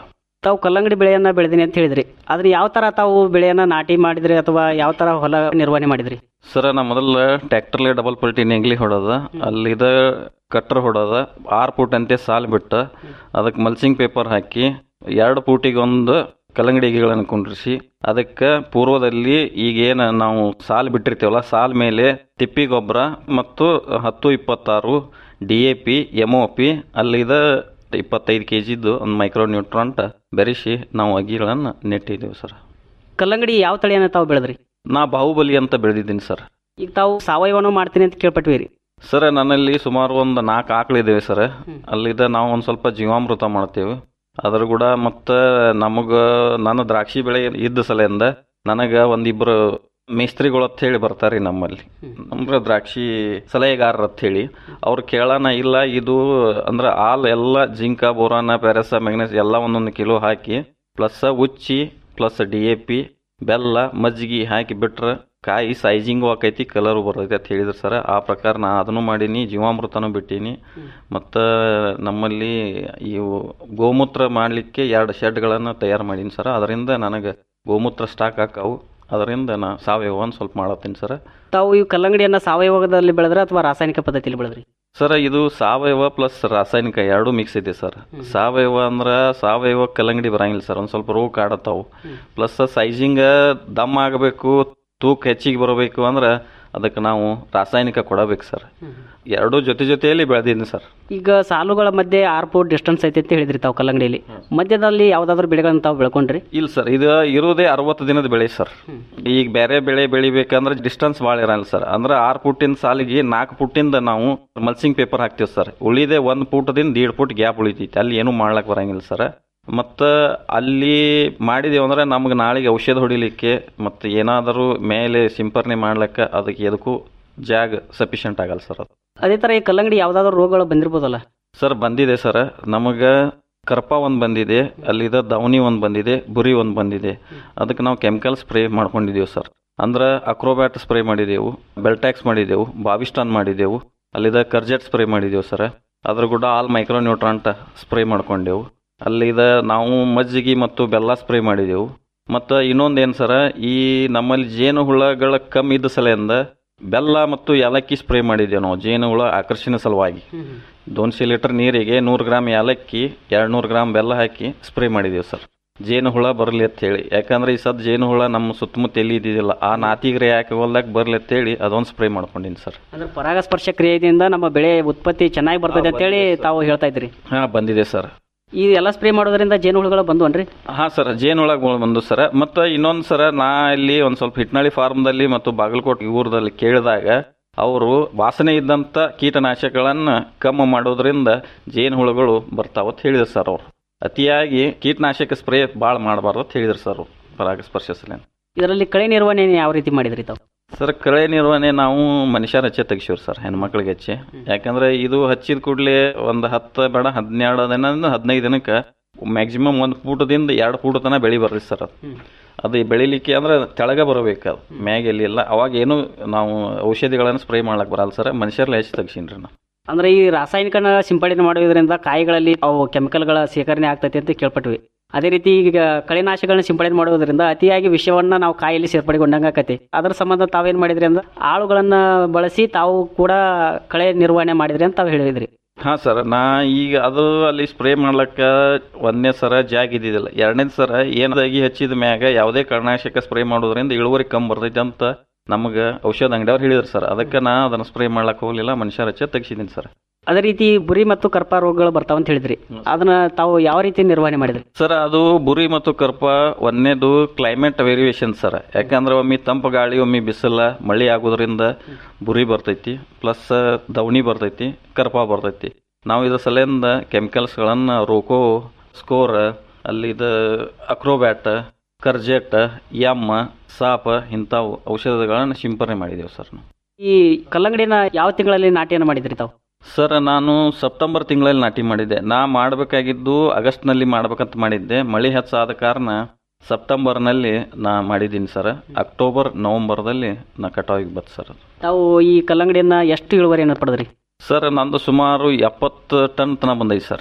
ತಾವು ಕಲ್ಲಂಗಡಿ ಬೆಳೆಯನ್ನ ಬೆಳೆದಿನಿ ಅಂತ ಹೇಳಿದ್ರಿ ಅದನ್ನ ಯಾವ ತರ ತಾವು ಬೆಳೆಯನ್ನ ನಾಟಿ ಮಾಡಿದ್ರಿ ಅಥವಾ ಯಾವ ತರ ಹೊಲ ನಿರ್ವಹಣೆ ಮಾಡಿದ್ರಿ ಸರ ನಾ ಮೊದಲ ಟ್ರ್ಯಾಕ್ಟರ್ಲೆ ಡಬಲ್ ಪಲ್ಟಿ ನೆಗ್ಲಿ ಹೊಡೋದ ಅಲ್ಲಿದ ಕಟ್ರ್ ಹೊಡೋದ ಆರು ಫೂಟ್ ಅಂತೆ ಸಾಲ್ ಬಿಟ್ಟು ಅದಕ್ಕೆ ಮಲ್ಚಿಂಗ್ ಪೇಪರ್ ಹಾಕಿ ಎರಡು ಫೂಟಿಗೆ ಒಂದು ಕಲ್ಲಂಗಡಿ ಗಿಡಗಳನ್ನು ಕುಂಡ್ರಿಸಿ ಅದಕ್ಕೆ ಪೂರ್ವದಲ್ಲಿ ಈಗೇನು ನಾವು ಸಾಲ್ ಬಿಟ್ಟಿರ್ತೀವಲ್ಲ ಸಾಲ್ ಮೇಲೆ ತಿಪ್ಪಿ ಗೊಬ್ಬರ ಮತ್ತು ಹತ್ತು ಇಪ್ಪತ್ತಾರು D A P M O P ಅಲ್ಲಿದ ಇಪ್ಪತ್ತೈದು ಕೆ ಜಿದ್ದು ಒಂದು ಮೈಕ್ರೋ ನ್ಯೂಟ್ರಾಂಟ್ ಬೆರೆಸಿ ನಾವು ಅಗಿಗಳನ್ನು ನೆಟ್ಟಿದ್ದೀವಿ ಸರ್ ಕಲ್ಲಂಗಡಿ ಯಾವ ತಳಿಯನ್ನ ತಾವು ಬೆಳೆದ್ರಿ ನಾ ಬಾಹುಬಲಿ ಅಂತ ಬೆಳೆದಿದ್ದೀನಿ ಸರ್ ಈಗ ತಾವು ಸಾವಯವನು ಮಾಡ್ತೀನಿ ಅಂತ ಕೇಳ್ಪಟ್ವಿ ರೀ ಸರ್ ನನ್ನಲ್ಲಿ ಸುಮಾರು ಒಂದು ನಾಲ್ಕು ಆಕಳಿದ್ದೇವೆ ಸರ್ ಅಲ್ಲಿದ ನಾವು ಒಂದು ಸ್ವಲ್ಪ ಜೀವಾಮೃತ ಮಾಡ್ತೇವೆ ಅದ್ರ ಕೂಡ ಮತ್ತು ನಮಗೆ ನನ್ನ ದ್ರಾಕ್ಷಿ ಬೆಳೆ ಇದ್ದ ಸಲಿಂದ ನನಗೆ ಒಂದಿಬ್ರು ಮೇಸ್ತ್ರಿಗಳು ಅಂತ ಹೇಳಿ ಬರ್ತಾರೆ ನಮ್ಮಲ್ಲಿ ನಮ್ಗೆ ದ್ರಾಕ್ಷಿ ಸಲಹೆಗಾರರು ಅಂತ ಹೇಳಿ ಅವ್ರು ಕೇಳೋಣ ಇಲ್ಲ ಇದು ಅಂದ್ರೆ ಹಾಲು ಎಲ್ಲ ಜಿಂಕ ಬೋರಾನ ಪ್ಯಾರಸ ಮ್ಯಾಗ್ನೆಸ್ ಎಲ್ಲ ಒಂದೊಂದು ಕಿಲೋ ಹಾಕಿ ಪ್ಲಸ್ ಉಚ್ಚಿ ಪ್ಲಸ್ ಡಿ ಎ ಪಿ ಬೆಲ್ಲ ಮಜ್ಜಿಗೆ ಹಾಕಿ ಬಿಟ್ರೆ ಕಾಯಿ ಸೈಜಿಂಗು ಆಕೈತಿ ಕಲರು ಬರ್ತೈತಿ ಅಂತ ಹೇಳಿದ್ರು ಸರ್ ಆ ಪ್ರಕಾರ ನಾ ಅದನ್ನು ಮಾಡೀನಿ ಜೀವಾಮೃತನೂ ಬಿಟ್ಟೀನಿ ಮತ್ತು ನಮ್ಮಲ್ಲಿ ಇವು ಗೋಮೂತ್ರ ಮಾಡಲಿಕ್ಕೆ ಎರಡು ಶೆಡ್ಗಳನ್ನು ತಯಾರು ಮಾಡೀನಿ ಸರ್ ಅದರಿಂದ ನನಗೆ ಗೋಮೂತ್ರ ಸ್ಟಾಕ್ ಹಾಕಾವು ಅದರಿಂದ ನಾ ಸಾವಯವವನ್ನು ಸ್ವಲ್ಪ ಮಾಡತ್ತೀನಿ ಸರ್ ತಾವು ಈ ಕಲ್ಲಂಗಡಿಯನ್ನ ಸಾವಯವದಲ್ಲಿ ಬೆಳೆದ್ರೆ ಅಥವಾ ರಾಸಾಯನಿಕ ಪದ್ಧತಿಯಲ್ಲಿ ಬೆಳೆದ್ರಿ ಸರ್ ಇದು ಸಾವಯವ ಪ್ಲಸ್ ರಾಸಾಯನಿಕ ಎರಡೂ ಮಿಕ್ಸ್ ಇದೆ ಸರ್ ಸಾವಯವ ಅಂದ್ರೆ ಸಾವಯವ ಕಲ್ಲಂಗಡಿ ಬರಂಗಿಲ್ಲ ಸರ್ ಒಂದು ಸ್ವಲ್ಪ ರೋಗ ಕಾಡತ್ತಾವು ಪ್ಲಸ್ ಸೈಜಿಂಗ್ ದಮ್ ಆಗಬೇಕು ತೂಕ ಹೆಚ್ಚಿಗೆ ಬರಬೇಕು ಅಂದ್ರೆ ಅದಕ್ಕೆ ನಾವು ರಾಸಾಯನಿಕ ಕೊಡಬೇಕು ಸರ್ ಎರಡೂ ಜೊತೆ ಜೊತೆಯಲ್ಲಿ ಬೆಳೆದಿದ್ದೀನಿ ಸರ್ ಈಗ ಸಾಲುಗಳ ಮಧ್ಯೆ ಆರು ಫೂಟ್ ಡಿಸ್ಟೆನ್ಸ್ ಐತೆ ಅಂತ ಹೇಳಿದ್ರಿ ತಾವು ಕಲ್ಲಂಗಡಿಯಲ್ಲಿ ಮಧ್ಯದಲ್ಲಿ ಯಾವ್ದಾದ್ರು ಬೆಳೆಗಳನ್ನ ತಾವು ಬೆಳ್ಕೊಂಡ್ರಿ ಇಲ್ಲ ಸರ್ ಇದು ಇರೋದೇ ಅರವತ್ತು ದಿನದ ಬೆಳೆ ಸರ್ ಈಗ ಬೇರೆ ಬೆಳೆ ಬೆಳಿಬೇಕಂದ್ರೆ ಡಿಸ್ಟೆನ್ಸ್ ಭಾಳ ಇರಲ್ಲ ಸರ್ ಅಂದ್ರೆ ಆರು ಫುಟ್ಟಿನ ಸಾಲಿಗೆ ನಾಲ್ಕು ಫುಟ್ಟಿಂದ ನಾವು ಮಲ್ಸಿಂಗ್ ಪೇಪರ್ ಹಾಕ್ತೀವಿ ಸರ್ ಉಳಿದೆ ಒಂದು ಫುಟ್ದಿಂದ ದೀಡ್ ಫುಟ್ ಗ್ಯಾಪ್ ಉಳಿತೈತಿ ಅಲ್ಲಿ ಏನೂ ಮಾಡ್ಲಕ್ ಬರಂಗಿಲ್ಲ ಸರ್ ಮತ್ತು ಅಲ್ಲಿ ಮಾಡಿದೇವು ಅಂದ್ರೆ ನಮ್ಗೆ ನಾಳೆಗೆ ಔಷಧ ಹೊಡಿಲಿಕ್ಕೆ ಮತ್ತು ಏನಾದರೂ ಮೇಲೆ ಸಿಂಪರಣೆ ಮಾಡ್ಲಿಕ್ಕೆ ಅದಕ್ಕೆ ಎದಕ್ಕೂ ಜಾಗ ಸಫಿಷಿಯಂಟ್ ಆಗಲ್ಲ ಸರ್ ಅದು ಅದೇ ತರ ಈ ಕಲ್ಲಂಗಡಿ ಯಾವ್ದಾದ್ರು ರೋಗಗಳು ಬಂದಿರ್ಬೋದಲ್ಲ ಸರ್ ಬಂದಿದೆ ಸರ್ ನಮಗೆ ಕರ್ಪ ಒಂದು ಬಂದಿದೆ ಅಲ್ಲಿದ ದವನಿ ಒಂದು ಬಂದಿದೆ ಬುರಿ ಒಂದು ಬಂದಿದೆ ಅದಕ್ಕೆ ನಾವು ಕೆಮಿಕಲ್ ಸ್ಪ್ರೇ ಮಾಡ್ಕೊಂಡಿದ್ದೀವಿ ಸರ್ ಅಂದ್ರೆ ಅಕ್ರೋಬ್ಯಾಟ್ ಸ್ಪ್ರೇ ಮಾಡಿದೆವು ಬೆಲ್ಟ್ಯಾಕ್ಸ್ ಮಾಡಿದೆವು ಬಾವಿಸ್ಟಾನ್ ಮಾಡಿದೆವು ಅಲ್ಲಿದ ಕರ್ಜೆಟ್ ಸ್ಪ್ರೇ ಮಾಡಿದೆವು ಸರ್ ಅದ್ರ ಕೂಡ ಆಲ್ ಮೈಕ್ರೋ ನ್ಯೂಟ್ರಾಂಟ್ ಸ್ಪ್ರೇ ಮಾಡ್ಕೊಂಡೆವು ಅಲ್ಲಿದ ನಾವು ಮಜ್ಜಿಗೆ ಮತ್ತು ಬೆಲ್ಲ ಸ್ಪ್ರೇ ಮಾಡಿದೆವು ಮತ್ತು ಇನ್ನೊಂದು ಏನು ಸರ ಈ ನಮ್ಮಲ್ಲಿ ಜೇನು ಹುಳಗಳ ಕಮ್ಮಿ ಇದ್ದ ಸಲಿಂದ ಬೆಲ್ಲ ಮತ್ತು ಏಲಕ್ಕಿ ಸ್ಪ್ರೇ ಮಾಡಿದ್ದೇವೆ ನಾವು ಜೇನು ಹುಳ ಆಕರ್ಷಣೆ ಸಲುವಾಗಿ ದೋನ್ಸೆ ಲೀಟರ್ ನೀರಿಗೆ ನೂರು ಗ್ರಾಮ್ ಏಲಕ್ಕಿ ಎರಡು ನೂರು ಗ್ರಾಮ್ ಬೆಲ್ಲ ಹಾಕಿ ಸ್ಪ್ರೇ ಮಾಡಿದ್ದೀವಿ ಸರ್ ಜೇನು ಹುಳ ಬರಲಿ ಅಂತ ಹೇಳಿ ಯಾಕಂದ್ರೆ ಈ ಸದ್ ಜೇನು ಹುಳ ನಮ್ಮ ಸುತ್ತಮುತ್ತ ಎಲ್ಲಿ ಇದ್ದಿದ್ದಿಲ್ಲ ಆ ನಾತಿಗ್ರೆ ಯಾಕೆ ಹೊಲ್ದಾಗ ಬರಲಿ ಅಂತ ಹೇಳಿ ಅದೊಂದು ಸ್ಪ್ರೇ ಮಾಡ್ಕೊಂಡಿನಿ ಸರ್ ಅಂದ್ರೆ ಪರಾಗಸ್ಪರ್ಶ ಕ್ರಿಯೆಯಿಂದ ನಮ್ಮ ಬೆಳೆ ಉತ್ಪತ್ತಿ ಚೆನ್ನಾಗಿ ಬರ್ತದೆ ಅಂತ ಹೇಳಿ ತಾವು ಹೇಳ್ತಾ ಇದ್ರಿ ಹಾಂ ಬಂದಿದೆ ಸರ್ ಈ ಎಲ್ಲ ಸ್ಪ್ರೇ ಮಾಡೋದ್ರಿಂದ ಜೇನುಹುಳುಗಳು ಬಂದ್ವನ್ರಿ ಹಾಂ ಸರ್ ಜೇನೊಳಗೆ ಬಂದು ಸರ್ ಮತ್ತು ಇನ್ನೊಂದು ಸರ ನಾ ಇಲ್ಲಿ ಒಂದು ಸ್ವಲ್ಪ ಹಿಟ್ನಾಳಿ ಫಾರ್ಮ್ದಲ್ಲಿ ಮತ್ತು ಬಾಗಲಕೋಟೆ ಊರದಲ್ಲಿ ಕೇಳಿದಾಗ ಅವರು ವಾಸನೆ ಇದ್ದಂಥ ಕೀಟನಾಶಕಗಳನ್ನು ಕಮ್ಮಿ ಮಾಡೋದ್ರಿಂದ ಜೇನುಹುಳುಗಳು ಬರ್ತಾವತ್ ಹೇಳಿದ್ರು ಸರ್ ಅವರು ಅತಿಯಾಗಿ ಕೀಟನಾಶಕ ಸ್ಪ್ರೇ ಭಾಳ ಮಾಡಬಾರ್ದು ಅಂತ ಹೇಳಿದ್ರು ಸರ್ ಅವರು ಪರಾಗಸ್ಪರ್ಶ ಸಲ ಇದರಲ್ಲಿ ಕಳೆ ನಿರ್ವಹಣೆ ಯಾವ ರೀತಿ ಮಾಡಿದ್ರಿ ತಾವು ಸರ್ ಕಳೆ ನಿರ್ವಹಣೆ ನಾವು ಮನುಷ್ಯರ ಹಚ್ಚೆ ತೆಗಿಸಿವ್ರಿ ಸರ್ ಹೆಣ್ಮಕ್ಳಿಗೆ ಹಚ್ಚಿ ಯಾಕಂದ್ರೆ ಇದು ಹಚ್ಚಿದ ಕೂಡಲೇ ಒಂದು ಹತ್ತು ಬೇಡ ಹದಿನೆರಡು ದಿನ ಹದಿನೈದು ದಿನಕ್ಕೆ ಮ್ಯಾಕ್ಸಿಮಮ್ ಒಂದು ಫೂಟದಿಂದ ಎರಡು ಫೂಟ್ ತನಕ ಬೆಳಿ ಬರ್ರಿ ಸರ್ ಅದು ಅದು ಬೆಳಿಲಿಕ್ಕೆ ಅಂದ್ರೆ ತೆಳಗ ಬರಬೇಕು ಅದು ಮ್ಯಾಗ ಎಲ್ಲಿ ಇಲ್ಲ ಅವಾಗ ಏನು ನಾವು ಔಷಧಿಗಳನ್ನು ಸ್ಪ್ರೇ ಮಾಡ್ಲಕ್ ಬರಲ್ಲ ಸರ್ ಮನುಷ್ಯರ್ಲೆ ಹೆಚ್ಚು ತೆಗ್ಸೀನ್ರಿ ನಾವು ಅಂದ್ರೆ ಈ ರಾಸಾಯನಿಕನ ಸಿಂಪಡಣೆ ಮಾಡೋದ್ರಿಂದ ಕಾಯಿಗಳಲ್ಲಿ ಅವು ಕೆಮಿಕಲ್ಗಳ ಸೇಕರಣೆ ಆಗ್ತೈತೆ ಅಂತ ಕೇಳ್ಪಟ್ವಿ ಅದೇ ರೀತಿ ಈಗ ಕಳೆನಾಶಗಳನ್ನ ಸಿಂಪಡಣೆ ಮಾಡೋದ್ರಿಂದ ಅತಿಯಾಗಿ ವಿಷಯವನ್ನ ನಾವು ಕಾಯಲ್ಲಿ ಸೇರ್ಪಡೆಗೊಂಡಂಗ ಆಕತಿ ಅದರ ಸಂಬಂಧ ತಾವೇನ್ ಮಾಡಿದ್ರಿ ಅಂದ್ರೆ ಆಳುಗಳನ್ನ ಬಳಸಿ ತಾವು ಕೂಡ ಕಳೆ ನಿರ್ವಹಣೆ ಮಾಡಿದ್ರಿ ಅಂತ ತಾವು ಹೇಳಿದ್ರಿ ಹಾಂ ಸರ್ ನಾ ಈಗ ಅದು ಅಲ್ಲಿ ಸ್ಪ್ರೇ ಮಾಡ್ಲಕ್ಕ ಒಂದನೇ ಸರ ಜಾಗ ಇದ್ದಿದ್ದಿಲ್ಲ ಎರಡನೇ ಸರ ಏನಾಗಿ ಹಚ್ಚಿದ ಮ್ಯಾಗ ಯಾವುದೇ ಕೀಟನಾಶಕ ಸ್ಪ್ರೇ ಮಾಡೋದ್ರಿಂದ ಇಳುವರಿ ಕಮ್ಮಿ ಬರ್ತೈತೆ ಅಂತ ನಮಗೆ ಔಷಧ ಅಂಗಡಿಯವ್ರು ಹೇಳಿದ್ರು ಸರ್ ಅದಕ್ಕೆ ನಾ ಅದನ್ನು ಸ್ಪ್ರೇ ಮಾಡ್ಲಕ್ಕೆ ಹೋಗಲಿಲ್ಲ ಮನುಷ್ಯರ ಹಚ್ಚ ತೆಗ್ಸಿದ್ದೀನಿ ಸರ್ ಅದೇ ರೀತಿ ಬುರಿ ಮತ್ತು ಕರ್ಪ ರೋಗಗಳು ಬರ್ತಾವಂತ ಹೇಳಿದ್ರಿ ಅದನ್ನ ತಾವು ಯಾವ ರೀತಿ ನಿರ್ವಹಣೆ ಮಾಡಿದ್ರಿ ಸರ್ ಅದು ಬುರಿ ಮತ್ತು ಕರ್ಪ ಒಂದನೇದು ಕ್ಲೈಮೇಟ್ ವೇರಿಯೇಷನ್ ಸರ್ ಯಾಕಂದ್ರೆ ಒಮ್ಮೆ ತಂಪು ಗಾಳಿ ಒಮ್ಮೆ ಬಿಸಿಲ ಮಳೆ ಆಗೋದ್ರಿಂದ ಬುರಿ ಬರ್ತೈತಿ ಪ್ಲಸ್ ದವಣಿ ಬರ್ತೈತಿ ಕರ್ಪ ಬರ್ತೈತಿ ನಾವು ಇದ್ರ ಸಲಿಂದ ಕೆಮಿಕಲ್ಸ್ಗಳನ್ನು ರೋಕೋ ಸ್ಕೋರ್ ಅಲ್ಲಿದ ಅಕ್ರೋಬ್ಯಾಟ್ ಕರ್ಜೆಟ್ ಎಮ್ ಸಾಪ ಇಂಥವು ಔಷಧಗಳನ್ನು ಸಿಂಪರಣೆ ಮಾಡಿದ್ದೇವೆ ಸರ್ ನಾವು ಈ ಕಲ್ಲಂಗಡಿನ ಯಾವ ತಿಂಗಳಲ್ಲಿ ನಾಟಿಯನ್ನು ಮಾಡಿದ್ರಿ ತಾವು ಸರ್ ನಾನು ಸೆಪ್ಟೆಂಬರ್ ತಿಂಗಳಲ್ಲಿ ನಾಟಿ ಮಾಡಿದ್ದೆ ನಾ ಮಾಡಬೇಕಾಗಿದ್ದು ಆಗಸ್ಟ್ನಲ್ಲಿ ಮಾಡ್ಬೇಕಂತ ಮಾಡಿದ್ದೆ ಮಳೆ ಹೆಚ್ಚಾದ ಕಾರಣ ಸೆಪ್ಟೆಂಬರ್ನಲ್ಲಿ ನಾ ಮಾಡಿದ್ದೀನಿ ಸರ್ ಅಕ್ಟೋಬರ್ ನವೆಂಬರ್ದಲ್ಲಿ ನಾ ಕಟಾವಿಗೆ ಬತ್ತು ಸರ್ ತಾವು ಈ ಕಲ್ಲಂಗಡಿಯನ್ನ ಎಷ್ಟು ಇಳುವರಿಯನ್ನು ಪಡೆದ್ರಿ ಸರ್ ನಂದು ಸುಮಾರು ಎಪ್ಪತ್ತು ಟನ್ ತನಕ ಬಂದೈತೆ ಸರ್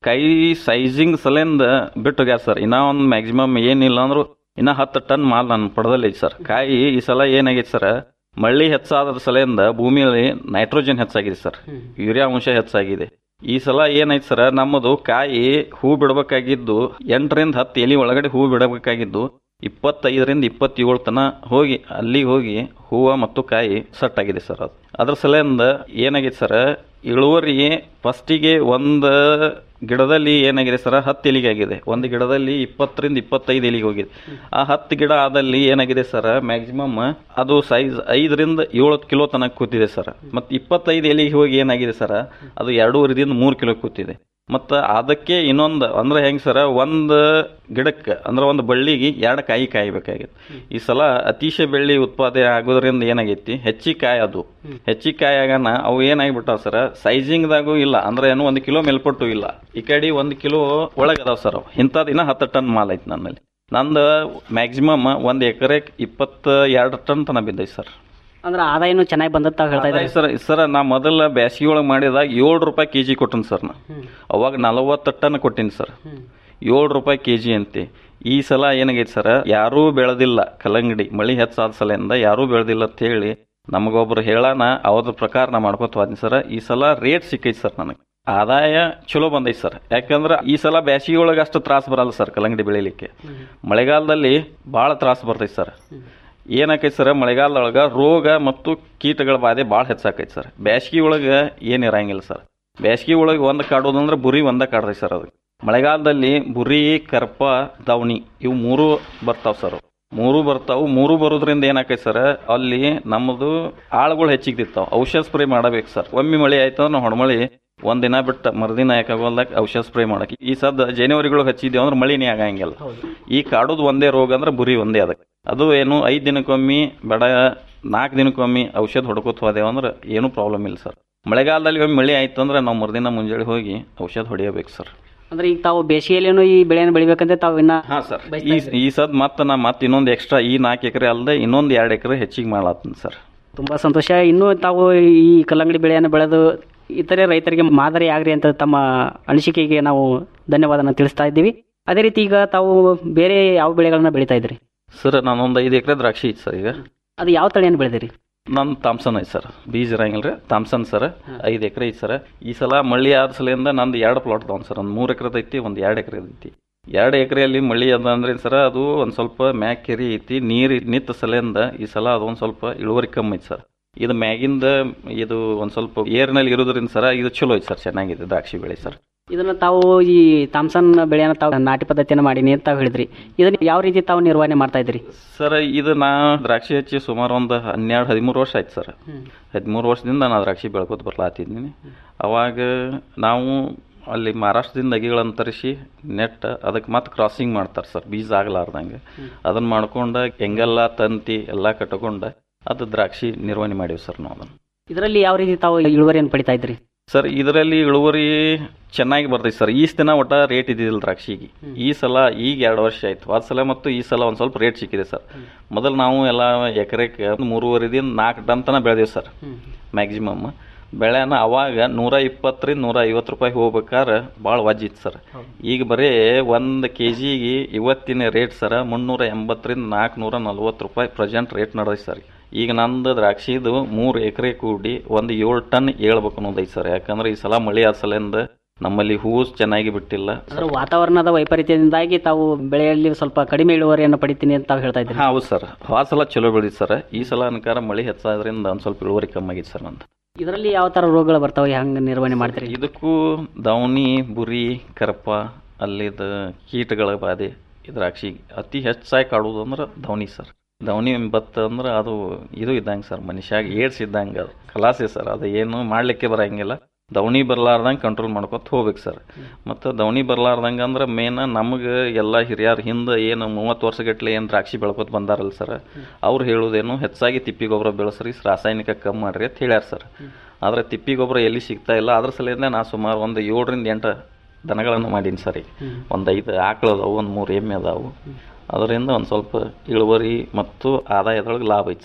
ಕಾಯಿ ಸೈಜಿಂಗ್ ಸಲಿಂದ ಬಿಟ್ಟು ಹೋಗ್ಯಾರ ಸರ್ ಇನ್ನ ಒಂದು ಮ್ಯಾಕ್ಸಿಮಮ್ ಏನಿಲ್ಲ ಅಂದ್ರು ಇನ್ನ ಹತ್ತು ಟನ್ ಮಾಲ್ ನಾನು ಪಡೆದಲ್ಲಿ ಐತಿ ಸರ್ ಕಾಯಿ ಈ ಸಲ ಏನಾಗೈತಿ ಸರ್ ಮಳ್ಳಿ ಹೆಚ್ಚಾದ ಸಲಿಂದ ಭೂಮಿಯಲ್ಲಿ ನೈಟ್ರೋಜನ್ ಹೆಚ್ಚಾಗಿದೆ ಸರ್ ಯೂರಿಯಾ ಅಂಶ ಹೆಚ್ಚಾಗಿದೆ ಈ ಸಲ ಏನೈತಿ ಸರ್ ನಮ್ಮದು ಕಾಯಿ ಹೂ ಬಿಡಬೇಕಾಗಿದ್ದು ಎಂಟರಿಂದ ಹತ್ತು ಎಲಿ ಒಳಗಡೆ ಹೂ ಬಿಡಬೇಕಾಗಿದ್ದು ಇಪ್ಪತ್ತೈದರಿಂದ ಇಪ್ಪತ್ತೇಳು ತನ ಹೋಗಿ ಅಲ್ಲಿಗೆ ಹೋಗಿ ಹೂವು ಮತ್ತು ಕಾಯಿ ಸೆಟ್ ಆಗಿದೆ ಸರ್ ಅದು ಅದ್ರ ಸಲಿಂದ ಏನಾಗಿದೆ ಸರ್ ಇಳುವರಿ ಫಸ್ಟಿಗೆ ಒಂದು ಗಿಡದಲ್ಲಿ ಏನಾಗಿದೆ ಸರ್ ಹತ್ತು ಎಲಿಗೆ ಆಗಿದೆ ಒಂದು ಗಿಡದಲ್ಲಿ ಇಪ್ಪತ್ತರಿಂದ ಇಪ್ಪತ್ತೈದು ಎಲಿಗೆ ಹೋಗಿದೆ ಆ ಹತ್ತು ಗಿಡ ಆದಲ್ಲಿ ಏನಾಗಿದೆ ಸರ್ ಮ್ಯಾಕ್ಸಿಮಮ್ ಅದು ಸೈಜ್ ಐದರಿಂದ ಏಳು ಕಿಲೋ ತನಕ ಕೂತಿದೆ ಸರ್ ಮತ್ತು ಇಪ್ಪತ್ತೈದು ಎಲಿಗೆ ಹೋಗಿ ಏನಾಗಿದೆ ಸರ್ ಅದು ಎರಡೂವರೆದಿಂದ ಮೂರು ಕಿಲೋ ಕೂತಿದೆ ಮತ್ತು ಅದಕ್ಕೆ ಇನ್ನೊಂದು ಅಂದ್ರೆ ಹೆಂಗೆ ಸರ ಒಂದು ಗಿಡಕ್ಕೆ ಅಂದ್ರೆ ಒಂದು ಬಳ್ಳಿಗೆ ಎರಡು ಕಾಯಿ ಕಾಯಬೇಕಾಗಿತ್ತು ಈ ಸಲ ಅತಿಶಯ ಬೆಳ್ಳಿ ಉತ್ಪಾದನೆ ಆಗೋದ್ರಿಂದ ಏನಾಗೈತಿ ಹೆಚ್ಚಿಗೆ ಕಾಯಿ ಅದು ಹೆಚ್ಚಿಗೆ ಕಾಯಿ ಆಗಾನ ಅವು ಏನಾಗ್ಬಿಟ್ಟಾವ ಸರ್ ಸೈಜಿಂಗ್ದಾಗೂ ಇಲ್ಲ ಅಂದ್ರೆ ಏನು ಒಂದು ಕಿಲೋ ಮೇಲ್ಪಟ್ಟು ಇಲ್ಲ ಈ ಕಡೆ ಒಂದು ಕಿಲೋ ಒಳಗೆ ಅದಾವ ಸರ್ ಅವು ಇಂಥದ್ದು ಇನ್ನೂ ಹತ್ತು ಟನ್ ಮಾಲ್ ಐತಿ ನನ್ನಲ್ಲಿ ನಂದು ಮ್ಯಾಕ್ಸಿಮಮ್ ಒಂದು ಎಕರೆಗೆ ಇಪ್ಪತ್ತ ಎರಡು ಟನ್ ತನಕ ಬಿದ್ದೈತೆ ಸರ್ ಅಂದ್ರೆ ಆದಾಯನು ಚೆನ್ನಾಗಿ ಬಂದತ್ತ ಹೇಳ್ತಾ ಇದ್ದಾರೆ ಸರ್ ಸರ್ ನಾ ಮೊದಲ ಬ್ಯಾಸಿಗೆ ಒಳಗೆ ಮಾಡಿದಾಗ ಏಳು ರೂಪಾಯಿ ಕೆ ಜಿ ಕೊಟ್ಟನು ಸರ್ ನಾ ಅವಾಗ ನಲವತ್ತು ಟನ್ ಕೊಟ್ಟಿನಿ ಸರ್ ಏಳು ರೂಪಾಯಿ ಕೆ ಜಿ ಅಂತೆ ಈ ಸಲ ಏನಾಗೈತೆ ಸರ್ ಯಾರೂ ಬೆಳೆದಿಲ್ಲ ಕಲ್ಲಂಗಡಿ ಮಳಿ ಹೆಚ್ಚಾದ ಸಲಿಂದ ಯಾರೂ ಬೆಳೆದಿಲ್ಲ ಅಂತ ಹೇಳಿ ನಮಗೊಬ್ರು ಹೇಳಾನ ಅವ್ರ ಪ್ರಕಾರ ನಾ ಮಾಡ್ಕೊತ ಹೋದ್ನಿ ಸರ್ ಈ ಸಲ ರೇಟ್ ಸಿಕ್ಕೈತೆ ಸರ್ ನನಗೆ ಆದಾಯ ಚಲೋ ಬಂದೈತೆ ಸರ್ ಯಾಕಂದ್ರೆ ಈ ಸಲ ಬ್ಯಾಸಿಗೆ ಒಳಗೆ ಅಷ್ಟು ತ್ರಾಸ ಬರಲ್ಲ ಸರ್ ಕಲ್ಲಂಗಡಿ ಬೆಳಿಲಿಕ್ಕೆ ಮಳೆಗಾಲದಲ್ಲಿ ಭಾಳ ತ್ರಾಸ ಬರ್ತೈತೆ ಸರ್ ಏನಾಕೈತೆ ಸರ್ ಮಳೆಗಾಲದೊಳಗೆ ರೋಗ ಮತ್ತು ಕೀಟಗಳ ಬಾಧೆ ಭಾಳ ಹೆಚ್ಚಾಕೈತೆ ಸರ್ ಬ್ಯಾಸ್ಗಿ ಒಳಗೆ ಏನು ಇರಂಗಿಲ್ಲ ಸರ್ ಬ್ಯಾಸ್ಗಿ ಒಳಗೆ ಒಂದು ಕಾಡೋದಂದ್ರೆ ಬುರಿ ಒಂದ ಕಾಡ್ತೈತೆ ಸರ್ ಅದು ಮಳೆಗಾಲದಲ್ಲಿ ಬುರಿ ಕರ್ಪ ದವಣಿ ಇವು ಮೂರು ಬರ್ತಾವ ಸರ್ ಮೂರು ಬರ್ತಾವು ಮೂರು ಬರೋದ್ರಿಂದ ಏನಾಕೈತೆ ಸರ್ ಅಲ್ಲಿ ನಮ್ಮದು ಆಳುಗಳು ಹೆಚ್ಚಿಗೆ ತಿಂತಾವ ಔಷಧ ಸ್ಪ್ರೇ ಮಾಡಬೇಕು ಸರ್ ಒಮ್ಮೆ ಮಳೆ ಆಯ್ತು ಅಂದ್ರೆ ಹೊಡಮಳಿ ಒಂದ್ ದಿನ ಬಿಟ್ಟು ಮರುದಿನ ಯಾಕಾಗೋಲ್ದಾಗ ಔಷಧ ಸ್ಪ್ರೇ ಮಾಡಕ್ಕೆ ಈ ಸದ್ ಜನವರಿಗಳು ಹಚ್ಚಿದ್ದೇವೆ ಅಂದ್ರೆ ಮಳಿನೇ ಆಗಂಗಿಲ್ಲ ಈ ಕಾಡೋದು ಒಂದೇ ರೋಗ ಅಂದ್ರೆ ಬುರಿ ಒಂದೇ ಅದಕ್ಕೆ ಅದು ಏನು ಐದು ದಿನಕ್ಕೊಮ್ಮೆ ಬೇಡ ನಾಲ್ಕು ದಿನಕ್ಕೊಮ್ಮೆ ಔಷಧ ಹೊಡ್ಕೋತ ಹೋದೇವು ಅಂದ್ರೆ ಏನೂ ಪ್ರಾಬ್ಲಮ್ ಇಲ್ಲ ಸರ್ ಮಳೆಗಾಲದಲ್ಲಿ ಒಮ್ಮೆ ಮಳೆ ಆಯ್ತು ಅಂದ್ರೆ ನಾವು ಮರುದಿನ ಮುಂಜಾನೆ ಹೋಗಿ ಔಷಧ ಹೊಡೆಯಬೇಕು ಸರ್ ಅಂದ್ರೆ ಈಗ ತಾವು ಬೇಸಿಗೆಯಲ್ಲೇನು ಈ ಬೆಳೆಯನ್ನು ಬೆಳಿಬೇಕಂತ ತಾವು ಇನ್ನ ಹಾ ಸರ್ ಈ ಈ ಸದ್ ಮತ್ತೆ ನಾ ಮತ್ತೆ ಇನ್ನೊಂದು ಎಕ್ಸ್ಟ್ರಾ ಈ ನಾಲ್ಕು ಎಕರೆ ಅಲ್ಲದೆ ಇನ್ನೊಂದು ಎರಡು ಎಕರೆ ಹೆಚ್ಚಿಗೆ ಮಾಡತ್ತೀನಿ ಸರ್ ತುಂಬಾ ಸಂತೋಷ ಇನ್ನೂ ತಾವು ಈ ಕಲ್ಲಂಗಡಿ ಬೆಳೆಯನ್ನು ಬೆಳೆದು ಇತರೆ ರೈತರಿಗೆ ಮಾದರಿ ಆಗ್ರಿ ಅಂತ ತಮ್ಮ ಅನಿಸಿಕೆಗೆ ನಾವು ಧನ್ಯವಾದನ ತಿಳಿಸ್ತಾ ಇದ್ದೀವಿ ಅದೇ ರೀತಿ ಈಗ ತಾವು ಬೇರೆ ಯಾವ ಬೆಳೆಗಳನ್ನ ಬೆಳಿತಾ ಇದ್ರಿ ಸರ್ ನಾನೊಂದು ಐದು ಎಕರೆ ದ್ರಾಕ್ಷಿ ಐತೆ ಸರ್ ಈಗ ಅದು ಯಾವ ತಳಿಯನ್ನು ಬೆಳೆದಿರಿ ನನ್ನ ತಾಮ್ಸನ್ ಐತೆ ಸರ್ ಬೀಜ ಇರಂಗಿಲ್ಲ ರೀ ತಾಮ್ಸನ್ ಸರ್ ಐದು ಎಕರೆ ಐತೆ ಸರ್ ಈ ಸಲ ಮಳ್ಳಿ ಆದ ಸಲಿಂದ ನಂದು ಎರಡು ಪ್ಲಾಟ್ ಅದಾವ ಸರ್ ಒಂದು ಮೂರು ಎಕರೆ ಐತಿ ಒಂದು ಎರಡು ಎಕರೆ ಐತಿ ಎರಡು ಎಕರೆಯಲ್ಲಿ ಮಳಿ ಅದ ಅಂದ್ರೆ ಸರ್ ಅದು ಒಂದು ಸ್ವಲ್ಪ ಮ್ಯಾಗ್ ಕೆರಿ ಐತಿ ನೀರು ನಿಂತ ಸಲಿಂದ ಈ ಸಲ ಅದು ಒಂದು ಸ್ವಲ್ಪ ಇಳುವರಿ ಕಮ್ಮಿ ಐತಿ ಸರ್ ಇದು ಮ್ಯಾಗಿಂದ ಇದು ಒಂದು ಸ್ವಲ್ಪ ಏರ್ನಲ್ಲಿ ಇರೋದ್ರಿಂದ ಸರ್ ಇದು ಚಲೋ ಐತಿ ಸರ್ ಚೆನ್ನಾಗಿದೆ ದ್ರಾಕ್ಷಿ ಬೆಳೆ ಸರ್ ಇದನ್ನ ತಾವು ಈ ತಾಮ್ಸನ್ ಬೆಳೆಯನ್ನು ತಾವು ನಾಟಿ ಪದ್ಧತಿಯನ್ನು ಮಾಡೀನಿ ಅಂತ ತಾವು ಹೇಳಿದ್ರಿ ಇದನ್ನ ಯಾವ ರೀತಿ ತಾವು ನಿರ್ವಹಣೆ ಮಾಡ್ತಾ ಇದ್ರಿ ಸರ್ ಇದು ನಾ ದ್ರಾಕ್ಷಿ ಹಚ್ಚಿ ಸುಮಾರು ಒಂದು ಹನ್ನೆರಡು ಹದಿಮೂರು ವರ್ಷ ಆಯ್ತು ಸರ್ ಹದಿಮೂರು ವರ್ಷದಿಂದ ನಾನು ದ್ರಾಕ್ಷಿ ಬೆಳ್ಕೊತ ಬರ್ಲಾತಿದ್ದೀನಿ ಅವಾಗ ನಾವು ಅಲ್ಲಿ ಮಹಾರಾಷ್ಟ್ರದಿಂದ ಅಗಿಗಳನ್ನು ತರಿಸಿ ನೆಟ್ ಅದಕ್ಕೆ ಮತ್ತೆ ಕ್ರಾಸಿಂಗ್ ಮಾಡ್ತಾರೆ ಸರ್ ಬೀಜ ಆಗಲಾರ್ದಂಗೆ ಅದನ್ನ ಮಾಡ್ಕೊಂಡು ಹೆಂಗೆಲ್ಲ ತಂತಿ ಎಲ್ಲ ಕಟ್ಕೊಂಡು ಅದು ದ್ರಾಕ್ಷಿ ನಿರ್ವಹಣೆ ಮಾಡೀವಿ ಸರ್ ನಾವು ಅದನ್ನು ಇದರಲ್ಲಿ ಯಾವ ರೀತಿ ತಾವು ಇಳುವರಿಯನ್ನು ಪಡಿತಾ ಇದ್ರಿ ಸರ್ ಇದರಲ್ಲಿ ಇಳುವರಿ ಚೆನ್ನಾಗಿ ಬರ್ತೈತೆ ಸರ್ ಈ ದಿನ ಒಟ್ಟ ರೇಟ್ ಇದ್ದಿದ್ದಿಲ್ಲ ದ್ರಾಕ್ಷಿಗೆ ಈ ಸಲ ಈಗ ಎರಡು ವರ್ಷ ಆಯ್ತು ಹೋದ ಸಲ ಮತ್ತು ಈ ಸಲ ಒಂದು ಸ್ವಲ್ಪ ರೇಟ್ ಸಿಕ್ಕಿದೆ ಸರ್ ಮೊದಲು ನಾವು ಎಲ್ಲ ಎಕರೆಗೆ ಮೂರುವರೆದಿಂದ ನಾಲ್ಕು ಟನ್ ತನಕ ಬೆಳೆದೇವು ಸರ್ ಮ್ಯಾಕ್ಸಿಮಮ್ ಬೆಳೆನ ಅವಾಗ ನೂರ ಇಪ್ಪತ್ತರಿಂದ ನೂರ ಐವತ್ತು ರೂಪಾಯಿ ಹೋಗ್ಬೇಕಾದ್ರೆ ಭಾಳ ವಜ್ಜಿತ್ತು ಸರ್ ಈಗ ಬರೀ ಒಂದು ಕೆ ಜಿಗೆ ಇವತ್ತಿನ ರೇಟ್ ಸರ ಮುನ್ನೂರ ಎಂಬತ್ತರಿಂದ ನಾಲ್ಕುನೂರ ನಲ್ವತ್ತು ರೂಪಾಯಿ ಪ್ರೆಸೆಂಟ್ ರೇಟ್ ನಡೆದೈತೆ ಸರ್ ಈಗ ನಂದು ದ್ರಾಕ್ಷಿದು ಮೂರು ಎಕರೆ ಕೂಡಿ ಒಂದು ಏಳು ಟನ್ ಏಳ್ಬೇಕು ಅನ್ನೋದೈತೆ ಸರ್ ಯಾಕಂದ್ರೆ ಈ ಸಲ ಮಳೆ ಆದ ಸಲಿಂದ ನಮ್ಮಲ್ಲಿ ಹೂವು ಚೆನ್ನಾಗಿ ಬಿಟ್ಟಿಲ್ಲ ಅಂದ್ರೆ ವಾತಾವರಣದ ವೈಪರೀತ್ಯದಿಂದಾಗಿ ತಾವು ಬೆಳೆಯಲ್ಲಿ ಸ್ವಲ್ಪ ಕಡಿಮೆ ಇಳುವರಿಯನ್ನು ಪಡಿತೀನಿ ಅಂತ ತಾವು ಹೇಳ್ತಾ ಇದ್ರಿ ಹಾ ಹೌದು ಸರ್ ಆ ಸಲ ಚಲೋ ಬೆಳೆದಿತ್ತು ಸರ್ ಈ ಸಲ ಅನ್ಕಾರ ಮಳೆ ಹೆಚ್ಚಾದ್ರಿಂದ ಒಂದು ಸ್ವಲ್ಪ ಇಳುವರಿ ಕಮ್ಮಿ ಆಗಿತ್ತು ಸರ್ ನಂದು ಇದರಲ್ಲಿ ಯಾವ ತರ ರೋಗಗಳು ಬರ್ತಾವೆ ಹೆಂಗ್ ನಿರ್ವಹಣೆ ಮಾಡ್ತೀರಿ ಇದಕ್ಕೂ ದವಣಿ ಬುರಿ ಕರಪ ಅಲ್ಲಿದ ಕೀಟಗಳ ಬಾಧೆ ಈ ದ್ರಾಕ್ಷಿ ಅತಿ ಹೆಚ್ಚಾಗಿ ಕಾಡುವುದು ಅಂದ್ರೆ ದವಣಿ ಸರ್ ದವಣಿ ಬತ್ತ ಅಂದ್ರೆ ಅದು ಇದು ಇದ್ದಂಗೆ ಸರ್ ಮನುಷ್ಯಾಗ ಏಡ್ಸ್ ಇದ್ದಂಗೆ ಅದು ಕಲಾಸೆ ಸರ್ ಅದು ಏನು ಮಾಡ್ಲಿಕ್ಕೆ ಬರಂಗಿಲ್ಲ ದವಣಿ ಬರ್ಲಾರ್ದಂಗೆ ಕಂಟ್ರೋಲ್ ಮಾಡ್ಕೊತ ಹೋಗ್ಬೇಕು ಸರ್ ಮತ್ತು ದವಣಿ ಬರ್ಲಾರ್ದಂಗೆ ಅಂದ್ರೆ ಮೇನ್ ನಮಗೆ ಎಲ್ಲ ಹಿರಿಯರು ಹಿಂದೆ ಏನು ಮೂವತ್ತು ವರ್ಷಗಟ್ಲೆ ಏನು ದ್ರಾಕ್ಷಿ ಬೆಳ್ಕೊತ ಬಂದಾರಲ್ಲ ಸರ್ ಅವ್ರು ಹೇಳೋದೇನು ಹೆಚ್ಚಾಗಿ ತಿಪ್ಪಿ ಗೊಬ್ಬರ ಬೆಳೆಸ್ರಿ ರಾಸಾಯನಿಕ ಕಮ್ಮಿ ಮಾಡ್ರಿ ಅಂತ ಹೇಳ್ಯಾರ ಸರ್ ಆದರೆ ತಿಪ್ಪಿ ಗೊಬ್ಬರ ಎಲ್ಲಿ ಸಿಗ್ತಾ ಇಲ್ಲ ಅದ್ರ ಸಲಿಂದ ನಾ ಸುಮಾರು ಒಂದು ಏಳರಿಂದ ಎಂಟು ದನಗಳನ್ನು ಮಾಡೀನಿ ಸರ್ ಈಗ ಒಂದು ಐದು ಆಕಳು ಅದಾವು ಒಂದು ಮೂರು ಎಮ್ಮೆ ಅದಾವು ಅದರಿಂದ ಒಂದು ಸ್ವಲ್ಪ ಇಳುವರಿ ಮತ್ತು ಆದಾಯದೊಳಗೆ ಲಾಭ ಐತಿ ಸರ್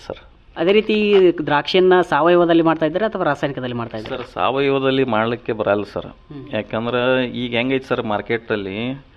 ಅದೇ ರೀತಿ ದ್ರಾಕ್ಷಿಯನ್ನ ಸಾವಯವದಲ್ಲಿ ಮಾಡ್ತಾ ಇದ್ದಾರೆ ಅಥವಾ ರಾಸಾಯನಿಕದಲ್ಲಿ ಮಾಡ್ತಾ ಇದ್ದಾರೆ ಸರ್ ಸಾವಯವದಲ್ಲಿ ಮಾಡಲಿಕ್ಕೆ ಬರಲ್ಲ ಸರ್ ಯಾಕಂದ್ರೆ ಈಗ ಹೆಂಗೈತೆ ಸರ್ ಮಾರ್ಕೆಟಲ್ಲಿ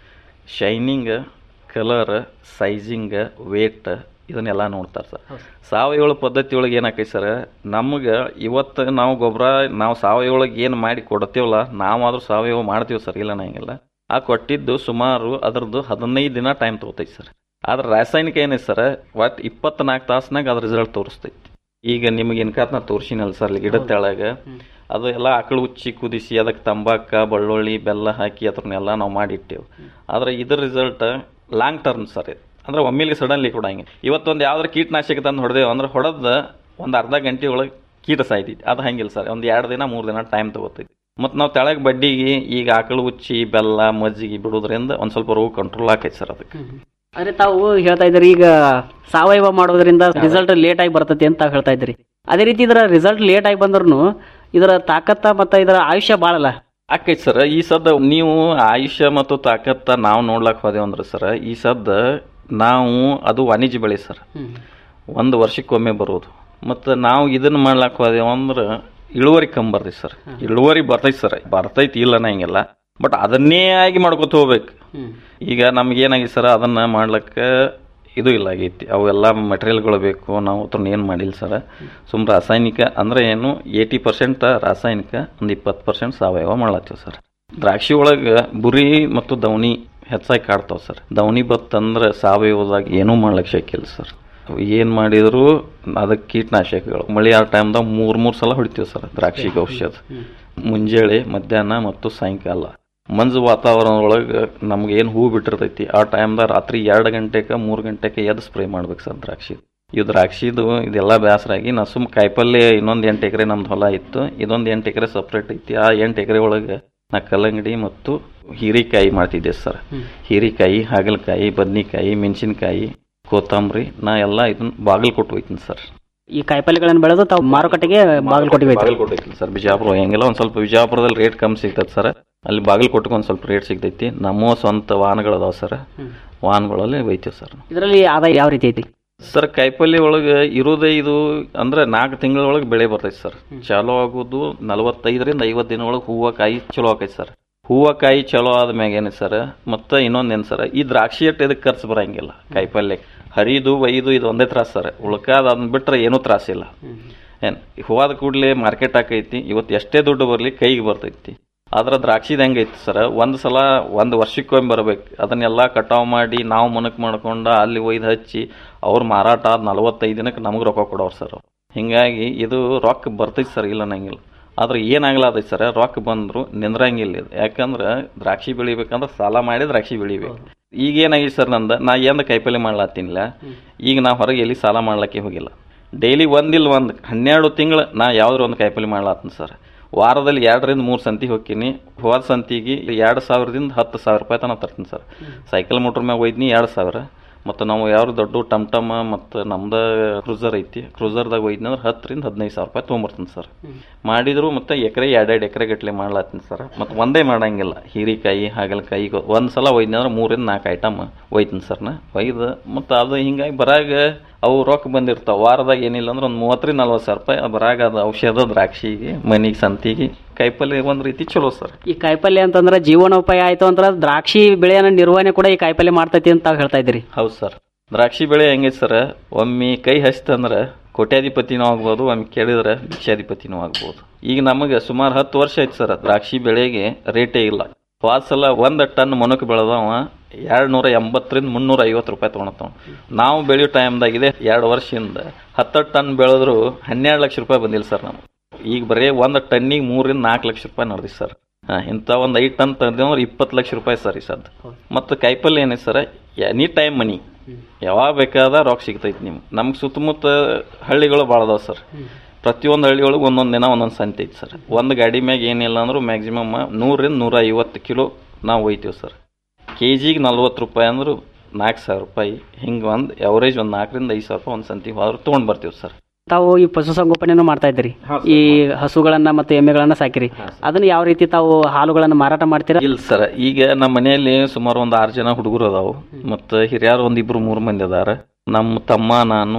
ಶೈನಿಂಗ್ ಕಲರ್ ಸೈಜಿಂಗ್ ವೇಟ್ ಇದನ್ನೆಲ್ಲ ನೋಡ್ತಾರೆ ಸರ್ ಸಾವಯವ ಪದ್ಧತಿ ಒಳಗೆ ಏನಾಕೈತೆ ಸರ್ ನಮ್ಗೆ ಇವತ್ತು ನಾವು ಗೊಬ್ಬರ ನಾವು ಸಾವಯವೊಳಗೆ ಏನು ಮಾಡಿ ಕೊಡ್ತೀವಲ್ಲ ನಾವಾದ್ರೂ ಸಾವಯವ ಮಾಡ್ತೀವಿ ಸರ್ ಇಲ್ಲ ನಂಗಿಲ್ಲ ಆ ಕೊಟ್ಟಿದ್ದು ಸುಮಾರು ಅದರದ್ದು ಹದಿನೈದು ದಿನ ಟೈಮ್ ತಗೋತೈತೆ ಸರ್ ಆದ್ರೆ ರಾಸಾಯನಿಕ ಏನೈತೆ ಸರ್ ಒಟ್ಟು ಇಪ್ಪತ್ನಾಲ್ಕು ತಾಸ್ನಾಗ ಅದ್ರ ರಿಸಲ್ಟ್ ತೋರಿಸ್ತೈತಿ ಈಗ ನಿಮಗೆ ಇನ್ಕಾತ್ ನಾ ತೋರಿಸಿನಲ್ಲ ಸರ್ ಗಿಡದ ತೆಳಗ ಅದು ಎಲ್ಲ ಆಕಳು ಉಚ್ಚಿ ಕುದಿಸಿ ಅದಕ್ಕೆ ತಂಬಾಕ ಬೆಳ್ಳುಳ್ಳಿ ಬೆಲ್ಲ ಹಾಕಿ ಅದನ್ನೆಲ್ಲ ನಾವು ಮಾಡಿಟ್ಟೆವು ಆದ್ರೆ ಇದ್ರ ರಿಸಲ್ಟ್ ಲಾಂಗ್ ಟರ್ಮ್ ಸರ್ ಇದು ಅಂದ್ರೆ ಒಮ್ಮೆಲೆ ಸಡನ್ಲಿ ಕೊಡಂಗೆ ಇವತ್ತೊಂದು ಯಾವ್ದಾರು ಕೀಟನಾಶಕ ತಂದು ಹೊಡೆದೇವು ಅಂದ್ರೆ ಹೊಡೆದ ಒಂದು ಅರ್ಧ ಗಂಟೆ ಒಳಗೆ ಕೀಟ ಸಾಯ್ತೈತಿ ಅದು ಹಂಗಿಲ್ಲ ಸರ್ ಒಂದು ಎರಡು ದಿನ ಮೂರು ದಿನ ಟೈಮ್ ತಗೋತೈತಿ ಮತ್ತು ನಾವು ತೆಳಗೆ ಬಡ್ಡಿಗೆ ಈಗ ಆಕಳು ಉಚ್ಚಿ ಬೆಲ್ಲ ಮಜ್ಜಿಗೆ ಬಿಡೋದ್ರಿಂದ ಒಂದು ಸ್ವಲ್ಪ ರೋಗ ಕಂಟ್ರೋಲ್ ಆಕೈತಿ ಸರ್ ಅದಕ್ಕೆ ಅಂದ್ರೆ ತಾವು ಹೇಳ್ತಾ ಇದ್ದೀರಿ ಈಗ ಸಾವಯವ ಮಾಡೋದ್ರಿಂದ ರಿಸಲ್ಟ್ ಲೇಟ್ ಆಗಿ ಬರ್ತೈತಿ ಅಂತ ತಾವು ಹೇಳ್ತಾ ಇದ್ದೀರಿ ಅದೇ ರೀತಿ ಇದರ ರಿಸಲ್ಟ್ ಲೇಟ್ ಆಗಿ ಬಂದ್ರು ಇದರ ತಾಕತ್ತ ಮತ್ತು ಇದರ ಆಯುಷ್ಯ ಬಾಳಲ್ಲ ಆಕೈತಿ ಸರ್ ಈ ಸದ್ದ ನೀವು ಆಯುಷ್ಯ ಮತ್ತು ತಾಕತ್ತ ನಾವು ನೋಡ್ಲಕ್ ಹೋದೇವು ಅಂದ್ರೆ ಸರ್ ಈ ಸದ್ದ ನಾವು ಅದು ವಾಣಿಜ್ಯ ಬೆಳೆ ಸರ್ ಒಂದು ವರ್ಷಕ್ಕೊಮ್ಮೆ ಬರೋದು ಮತ್ತು ನಾವು ಇದನ್ನ ಮಾಡ್ಲಕ್ ಹೋದೇವು ಅಂದ್ರೆ ಇಳುವರಿ ಕಮ್ಮಿ ಬರ್ತೈತಿ ಸರ್ ಇಳುವರಿ ಬರ್ತೈತಿ ಸರ್ ಬರ್ತೈತಿ ಇಲ್ಲ ನಂಗಿಲ್ಲ ಬಟ್ ಅದನ್ನೇ ಆಗಿ ಮಾಡ್ಕೊತ ಹೋಗ್ಬೇಕು ಈಗ ನಮ್ಗೆ ಏನಾಗಿದೆ ಸರ್ ಅದನ್ನ ಮಾಡ್ಲಿಕ್ಕೆ ಇದು ಇಲ್ಲ ಆಗೈತಿ ಅವೆಲ್ಲ ಮಟೀರಿಯಲ್ಗಳು ಬೇಕು ನಾವು ಅದನ್ನ ಏನು ಮಾಡಿಲ್ಲ ಸರ್ ಸುಮ್ ರಾಸಾಯನಿಕ ಅಂದ್ರೆ ಏನು ಏಯ್ಟಿ ಪರ್ಸೆಂಟ್ ರಾಸಾಯನಿಕ ಒಂದು ಇಪ್ಪತ್ತು ಪರ್ಸೆಂಟ್ ಸಾವಯವ ಮಾಡ್ಲತ್ತೀವಿ ಸರ್ ದ್ರಾಕ್ಷಿ ಒಳಗೆ ಬುರಿ ಮತ್ತು ದವಣಿ ಹೆಚ್ಚಾಗಿ ಕಾಡ್ತಾವ ಸರ್ ದವಣಿ ಬತ್ತಂದ್ರೆ ಸಾವಯವದಾಗ ಏನೂ ಮಾಡ್ಲಿಕ್ಕೆ ಶಕ್ಕಿಲ್ಲ ಸರ್ ಏನು ಮಾಡಿದ್ರು ಅದಕ್ಕೆ ಕೀಟನಾಶಕಗಳು ಮಳೆ ಆ ಟೈಮ್ದಾಗ ಮೂರು ಮೂರು ಸಲ ಹೊಡಿತೀವಿ ಸರ್ ದ್ರಾಕ್ಷಿಗೆ ಔಷಧ ಮುಂಜಾನೆ ಮಧ್ಯಾಹ್ನ ಮತ್ತು ಸಾಯಂಕಾಲ ಮಂಜು ವಾತಾವರಣದೊಳಗೆ ನಮ್ಗೆ ಏನು ಹೂ ಬಿಟ್ಟಿರ್ತೈತಿ ಆ ಟೈಮ್ದಾಗ ರಾತ್ರಿ ಎರಡು ಗಂಟೆಗೆ ಮೂರು ಗಂಟೆಗೆ ಎದ್ದು ಸ್ಪ್ರೇ ಮಾಡ್ಬೇಕು ಸರ್ ದ್ರಾಕ್ಷಿ ಇದು ದ್ರಾಕ್ಷಿದು ಇದೆಲ್ಲ ಬೇಸರಾಗಿ ನಾ ಸುಮ್ ಕಾಯಿಪಲ್ಲೆ ಇನ್ನೊಂದು ಎಂಟು ಎಕರೆ ನಮ್ದು ಹೊಲ ಇತ್ತು ಇದೊಂದು ಎಂಟು ಎಕರೆ ಸಪ್ರೇಟ್ ಐತಿ ಆ ಎಂಟು ಎಕರೆ ಒಳಗೆ ನಾ ಕಲ್ಲಂಗಡಿ ಮತ್ತು ಹೀರೆಕಾಯಿ ಮಾಡ್ತಿದ್ದೆ ಸರ್ ಹೀರೆಕಾಯಿ ಹಾಗಲಕಾಯಿ ಬದ್ನಿಕಾಯಿ ಮೆಣಸಿನಕಾಯಿ ಕೊತ್ತಂಬರಿ ನಾ ಎಲ್ಲ ಇದನ್ನ ಬಾಗಲಕೋಟೆ ಹೋಯ್ತೀನಿ ಸರ್ ಈ ಕಾಯಿಪಲ್ಯಗಳನ್ನು ಬೆಳೆದು ತಾವು ಮಾರುಕಟ್ಟೆಗೆ ಬಾಗಲಕೋಟೆ ಹೋಯ್ತು ಬಾಗಲಕೋಟೆ ಐತಿ ಸರ್ ಬಿಜಾಪುರ ಹೆಂಗೆಲ್ಲ ಒಂದು ಸ್ವಲ್ಪ ಬಿಜಾಪುರದಲ್ಲಿ ರೇಟ್ ಕಮ್ಮಿ ಸಿಗ್ತದೆ ಸರ್ ಅಲ್ಲಿ ಬಾಗಲಕೋಟೆಗೆ ಒಂದು ಸ್ವಲ್ಪ ರೇಟ್ ಸಿಗ್ತೈತಿ ನಮ್ಮ ಸ್ವಂತ ವಾಹನಗಳು ಅದಾವ ಸರ್ ವಾಹನಗಳಲ್ಲಿ ಒಯ್ತೀವಿ ಸರ್ ಇದರಲ್ಲಿ ಆದಾಯ ಯಾವ ರೀತಿ ಐತಿ ಸರ್ ಕಾಯಿಪಲ್ಯ ಒಳಗೆ ಇರೋದೇ ಇದು ಅಂದ್ರೆ ನಾಲ್ಕು ತಿಂಗಳ ಒಳಗೆ ಬೆಳೆ ಬರ್ತೈತಿ ಸರ್ ಚಾಲೋ ಆಗೋದು ನಲವತ್ತೈದರಿಂದ ಐವತ್ತು ದಿನ ಒಳಗೆ ಹೂವು ಕಾಯಿ ಚಲೋ ಆಕೈತಿ ಸರ್ ಹೂವು ಕಾಯಿ ಚಲೋ ಆದ್ಮ್ಯಾಗ ಏನು ಸರ್ ಮತ್ತೆ ಇನ್ನೊಂದೇನು ಸರ್ ಈ ದ್ರಾಕ್ಷಿ ಅಟ್ಟು ಇದಕ್ಕೆ ಖರ್ಚು ಬರಂಗಿಲ್ಲ ಕಾಯಿಪಲ್ಯ ಹರಿದು ಒಯ್ದು ಇದು ಒಂದೇ ತ್ರಾಸ ಸರ್ ಉಳ್ಕಾದ ಅದನ್ನ ಬಿಟ್ರೆ ಏನೂ ತ್ರಾಸಿಲ್ಲ ಏನ್ ಹೂವಾದ ಕೂಡಲೇ ಮಾರ್ಕೆಟ್ ಆಕೈತಿ ಇವತ್ತು ಎಷ್ಟೇ ದುಡ್ಡು ಬರಲಿ ಕೈಗೆ ಬರ್ತೈತಿ ಆದ್ರೆ ದ್ರಾಕ್ಷಿದ ಹೆಂಗೈತಿ ಸರ್ ಒಂದು ಸಲ ಒಂದು ವರ್ಷಕ್ಕೊಮ್ಮೆ ಬರ್ಬೇಕು ಅದನ್ನೆಲ್ಲ ಕಟಾವು ಮಾಡಿ ನಾವು ಮನಕ್ ಮಾಡ್ಕೊಂಡು ಅಲ್ಲಿ ಒಯ್ದು ಹಚ್ಚಿ ಅವ್ರು ಮಾರಾಟ ಆದ ನಲವತ್ತೈದು ದಿನಕ್ಕೆ ನಮಗೆ ರೊಕ್ಕ ಕೊಡೋರು ಸರ್ ಹಿಂಗಾಗಿ ಇದು ರೊಕ್ಕ ಬರ್ತೈತಿ ಸರ್ ಇಲ್ಲ ನಂಗಿಲ್ಲ ಆದ್ರೆ ಏನಾಗ್ಲಾದೈತಿ ಸರ್ ರೊಕ್ಕ ಬಂದ್ರು ನಿಂದ್ರಂಗಿಲ್ಲ ಇದು ಯಾಕಂದ್ರೆ ದ್ರಾಕ್ಷಿ ಬೆಳಿಬೇಕಂದ್ರೆ ಸಾಲ ಮಾಡಿ ದ್ರಾಕ್ಷಿ ಬೆಳಿಬೇಕು ಈಗ ಏನಾಗಿದೆ ಸರ್ ನಂದು ನಾ ಏನು ಕಾಯಿಪಲ್ಯ ಮಾಡ್ಲಾತಿನಿಲ್ಲ ಈಗ ನಾ ಹೊರಗೆ ಎಲ್ಲಿ ಸಾಲ ಮಾಡ್ಲಿಕ್ಕೆ ಹೋಗಿಲ್ಲ ಡೈಲಿ ಒಂದಿಲ್ಲ ಒಂದು ಹನ್ನೆರಡು ತಿಂಗಳು ನಾ ಯಾವ್ದಾರು ಒಂದು ಕಾಯಿಪಲ್ಯ ಮಾಡ್ಲಾತೀನಿ ಸರ್ ವಾರದಲ್ಲಿ ಎರಡರಿಂದ ಮೂರು ಸಂತಿ ಹೋಗ್ತೀನಿ ಹೋದ ಸಂತಿಗೆ ಎರಡು ಸಾವಿರದಿಂದ ಹತ್ತು ಸಾವಿರ ರೂಪಾಯಿ ತನಕ ತರ್ತೀನಿ ಸರ್ ಸೈಕಲ್ ಮೋಟ್ರ್ ಮ್ಯಾಗ ಒಯ್ದೀನಿ ಎರಡು ಸಾವಿರ ಮತ್ತು ನಾವು ಯಾವ ದೊಡ್ಡ ಟಮ್ ಟಮ್ ಮತ್ತು ನಮ್ದು ಕ್ರೂಸರ್ ಐತಿ ಕ್ರೂಸರ್ದಾಗ ಒಯ್ದೀನಿ ಅಂದ್ರೆ ಹತ್ತರಿಂದ ಹದಿನೈದು ಸಾವಿರ ರೂಪಾಯಿ ತೊಗೊಂಬರ್ತೀನಿ ಸರ್ ಮಾಡಿದ್ರು ಮತ್ತೆ ಎಕರೆ ಎರಡೆರಡು ಎಕರೆ ಗಟ್ಟಲೆ ಮಾಡ್ಲಾತೀನಿ ಸರ್ ಮತ್ತು ಒಂದೇ ಮಾಡಂಗಿಲ್ಲ ಹೀರೆಕಾಯಿ ಹಾಗಲಕಾಯಿ ಒಂದು ಸಲ ಒಯ್ದೀನಿ ಅಂದ್ರೆ ಮೂರಿಂದ ನಾಲ್ಕು ಐಟಮ್ ಒಯ್ತೀನಿ ಸರ್ ನಾ ಒಯ್ದು ಮತ್ತು ಅದು ಹಿಂಗಾಗಿ ಬರಾಗ ಅವು ರೊಕ್ಕ ಬಂದಿರ್ತಾವ ವಾರದಾಗ ಏನಿಲ್ಲ ಅಂದ್ರೆ ಒಂದು ಮೂವತ್ತರಿಂದ ನಲ್ವತ್ತು ಸಾವಿರ ರೂಪಾಯಿ ಬರಾಗ ಅದು ಔಷಧ ದ್ರಾಕ್ಷಿಗೆ ಮನಿಗೆ ಸಂತಿಗೆ ಕಾಯಿಪಲ್ಯ ಒಂದು ರೀತಿ ಚಲೋ ಸರ್ ಈ ಕಾಯಿಪಲ್ಯ ಅಂತಂದ್ರೆ ಜೀವನೋಪಾಯ ಆಯ್ತು ಅಂದ್ರೆ ದ್ರಾಕ್ಷಿ ಬೆಳೆಯನ್ನ ನಿರ್ವಹಣೆ ಕೂಡ ಈ ಕಾಯಿಪಲ್ಯ ಮಾಡ್ತೈತಿ ಅಂತ ತಾವು ಹೇಳ್ತಾ ಇದ್ದೀರಿ ಹೌದು ಸರ್ ದ್ರಾಕ್ಷಿ ಬೆಳೆ ಹೆಂಗೈತೆ ಸರ್ ಒಮ್ಮೆ ಕೈ ಹಚ್ತಂದ್ರೆ ಕೋಟ್ಯಾಧಿಪತಿನೂ ಆಗ್ಬೋದು ಒಮ್ಮೆ ಕೇಳಿದ್ರೆ ಭಿಕ್ಷಾಧಿಪತಿನೂ ಆಗ್ಬೋದು ಈಗ ನಮಗೆ ಸುಮಾರು ಹತ್ತು ವರ್ಷ ಆಯ್ತು ಸರ್ ದ್ರಾಕ್ಷಿ ಬೆಳೆಗೆ ರೇಟೇ ಇಲ್ಲ ಹೋದ ಸಲ ಒಂದು ಟನ್ ಮೊನಕ್ ಬೆಳೆದವ ಎರಡು ನೂರ ಎಂಬತ್ತರಿಂದ ಮುನ್ನೂರ ಐವತ್ತು ರೂಪಾಯಿ ತೊಗೊಳತ್ತವ ನಾವು ಬೆಳೆಯೋ ಟೈಮ್ದಾಗ ಇದೆ ಎರಡು ವರ್ಷದಿಂದ ಹತ್ತು ಟನ್ ಬೆಳೆದ್ರು ಹನ್ನೆರಡು ಲಕ್ಷ ರೂಪಾಯಿ ಬಂದಿಲ್ಲ ಸರ್ ನಮ್ಗೆ ಈಗ ಬರೀ ಒಂದು ಟನ್ನಿಗೆ ಮೂರಿಂದ ನಾಲ್ಕು ಲಕ್ಷ ರೂಪಾಯಿ ನಡೆದಿ ಸರ್ ಹಾಂ ಇಂಥ ಒಂದು ಐದು ಟನ್ ತಂದ್ರೆ ಇಪ್ಪತ್ತು ಲಕ್ಷ ರೂಪಾಯಿ ಸರ್ ಈ ಸದ್ ಮತ್ತು ಕಾಯಿಪಲ್ಯ ಏನೈತೆ ಸರ್ ಎನಿ ಟೈಮ್ ಮನಿ ಯಾವಾಗ ಬೇಕಾದ ರೊಕ್ಕ ಸಿಗ್ತೈತಿ ನಿಮ್ಗೆ ನಮ್ಗೆ ಸುತ್ತಮುತ್ತ ಹಳ್ಳಿಗಳು ಭಾಳ ಅದಾವ ಸರ್ ಪ್ರತಿಯೊಂದು ಹಳ್ಳಿಯೊಳಗೆ ಒಂದೊಂದು ದಿನ ಒಂದೊಂದು ಸಂತೆ ಐತಿ ಸರ್ ಒಂದು ಗಾಡಿ ಮ್ಯಾಗ ಏನಿಲ್ಲ ಅಂದ್ರೂ ಮ್ಯಾಕ್ಸಿಮಮ್ ನೂರಿಂದ ನೂರ ಐವತ್ತು ಕಿಲೋ ನಾವು ಒಯ್ತೀವಿ ಸರ್ ಕೆ ಜಿಗೆ ನಲ್ವತ್ತು ರೂಪಾಯಿ ಅಂದ್ರೆ ನಾಲ್ಕು ಸಾವಿರ ರೂಪಾಯಿ ಹಿಂಗೆ ಒಂದು ಎವರೇಜ್ ಒಂದು ನಾಲ್ಕರಿಂದ ಐದು ಸಾವಿರ ರೂಪಾಯಿ ಒಂದು ಸಂತಿಗೆ ಹೋದ್ರೆ ತೊಗೊಂಡು ಬರ್ತೀವಿ ಸರ್ ತಾವು ಈ ಪಶುಸಂಗೋಪನೆಯನ್ನು ಮಾಡ್ತಾ ಇದ್ದೀರಿ ಈ ಹಸುಗಳನ್ನ ಮತ್ತು ಎಮ್ಮೆಗಳನ್ನ ಸಾಕಿರಿ ಅದನ್ನ ಯಾವ ರೀತಿ ತಾವು ಹಾಲುಗಳನ್ನ ಮಾರಾಟ ಮಾಡ್ತೀರಾ ಇಲ್ಲ ಸರ್ ಈಗ ನಮ್ಮ ಮನೆಯಲ್ಲಿ ಸುಮಾರು ಒಂದು ಆರು ಜನ ಹುಡುಗರು ಅದಾವು ಮತ್ತು ಹಿರಿಯರು ಒಂದು ಇಬ್ರು ಮೂರು ಮಂದಿ ಅದಾರ ನಮ್ಮ ತಮ್ಮ ನಾನು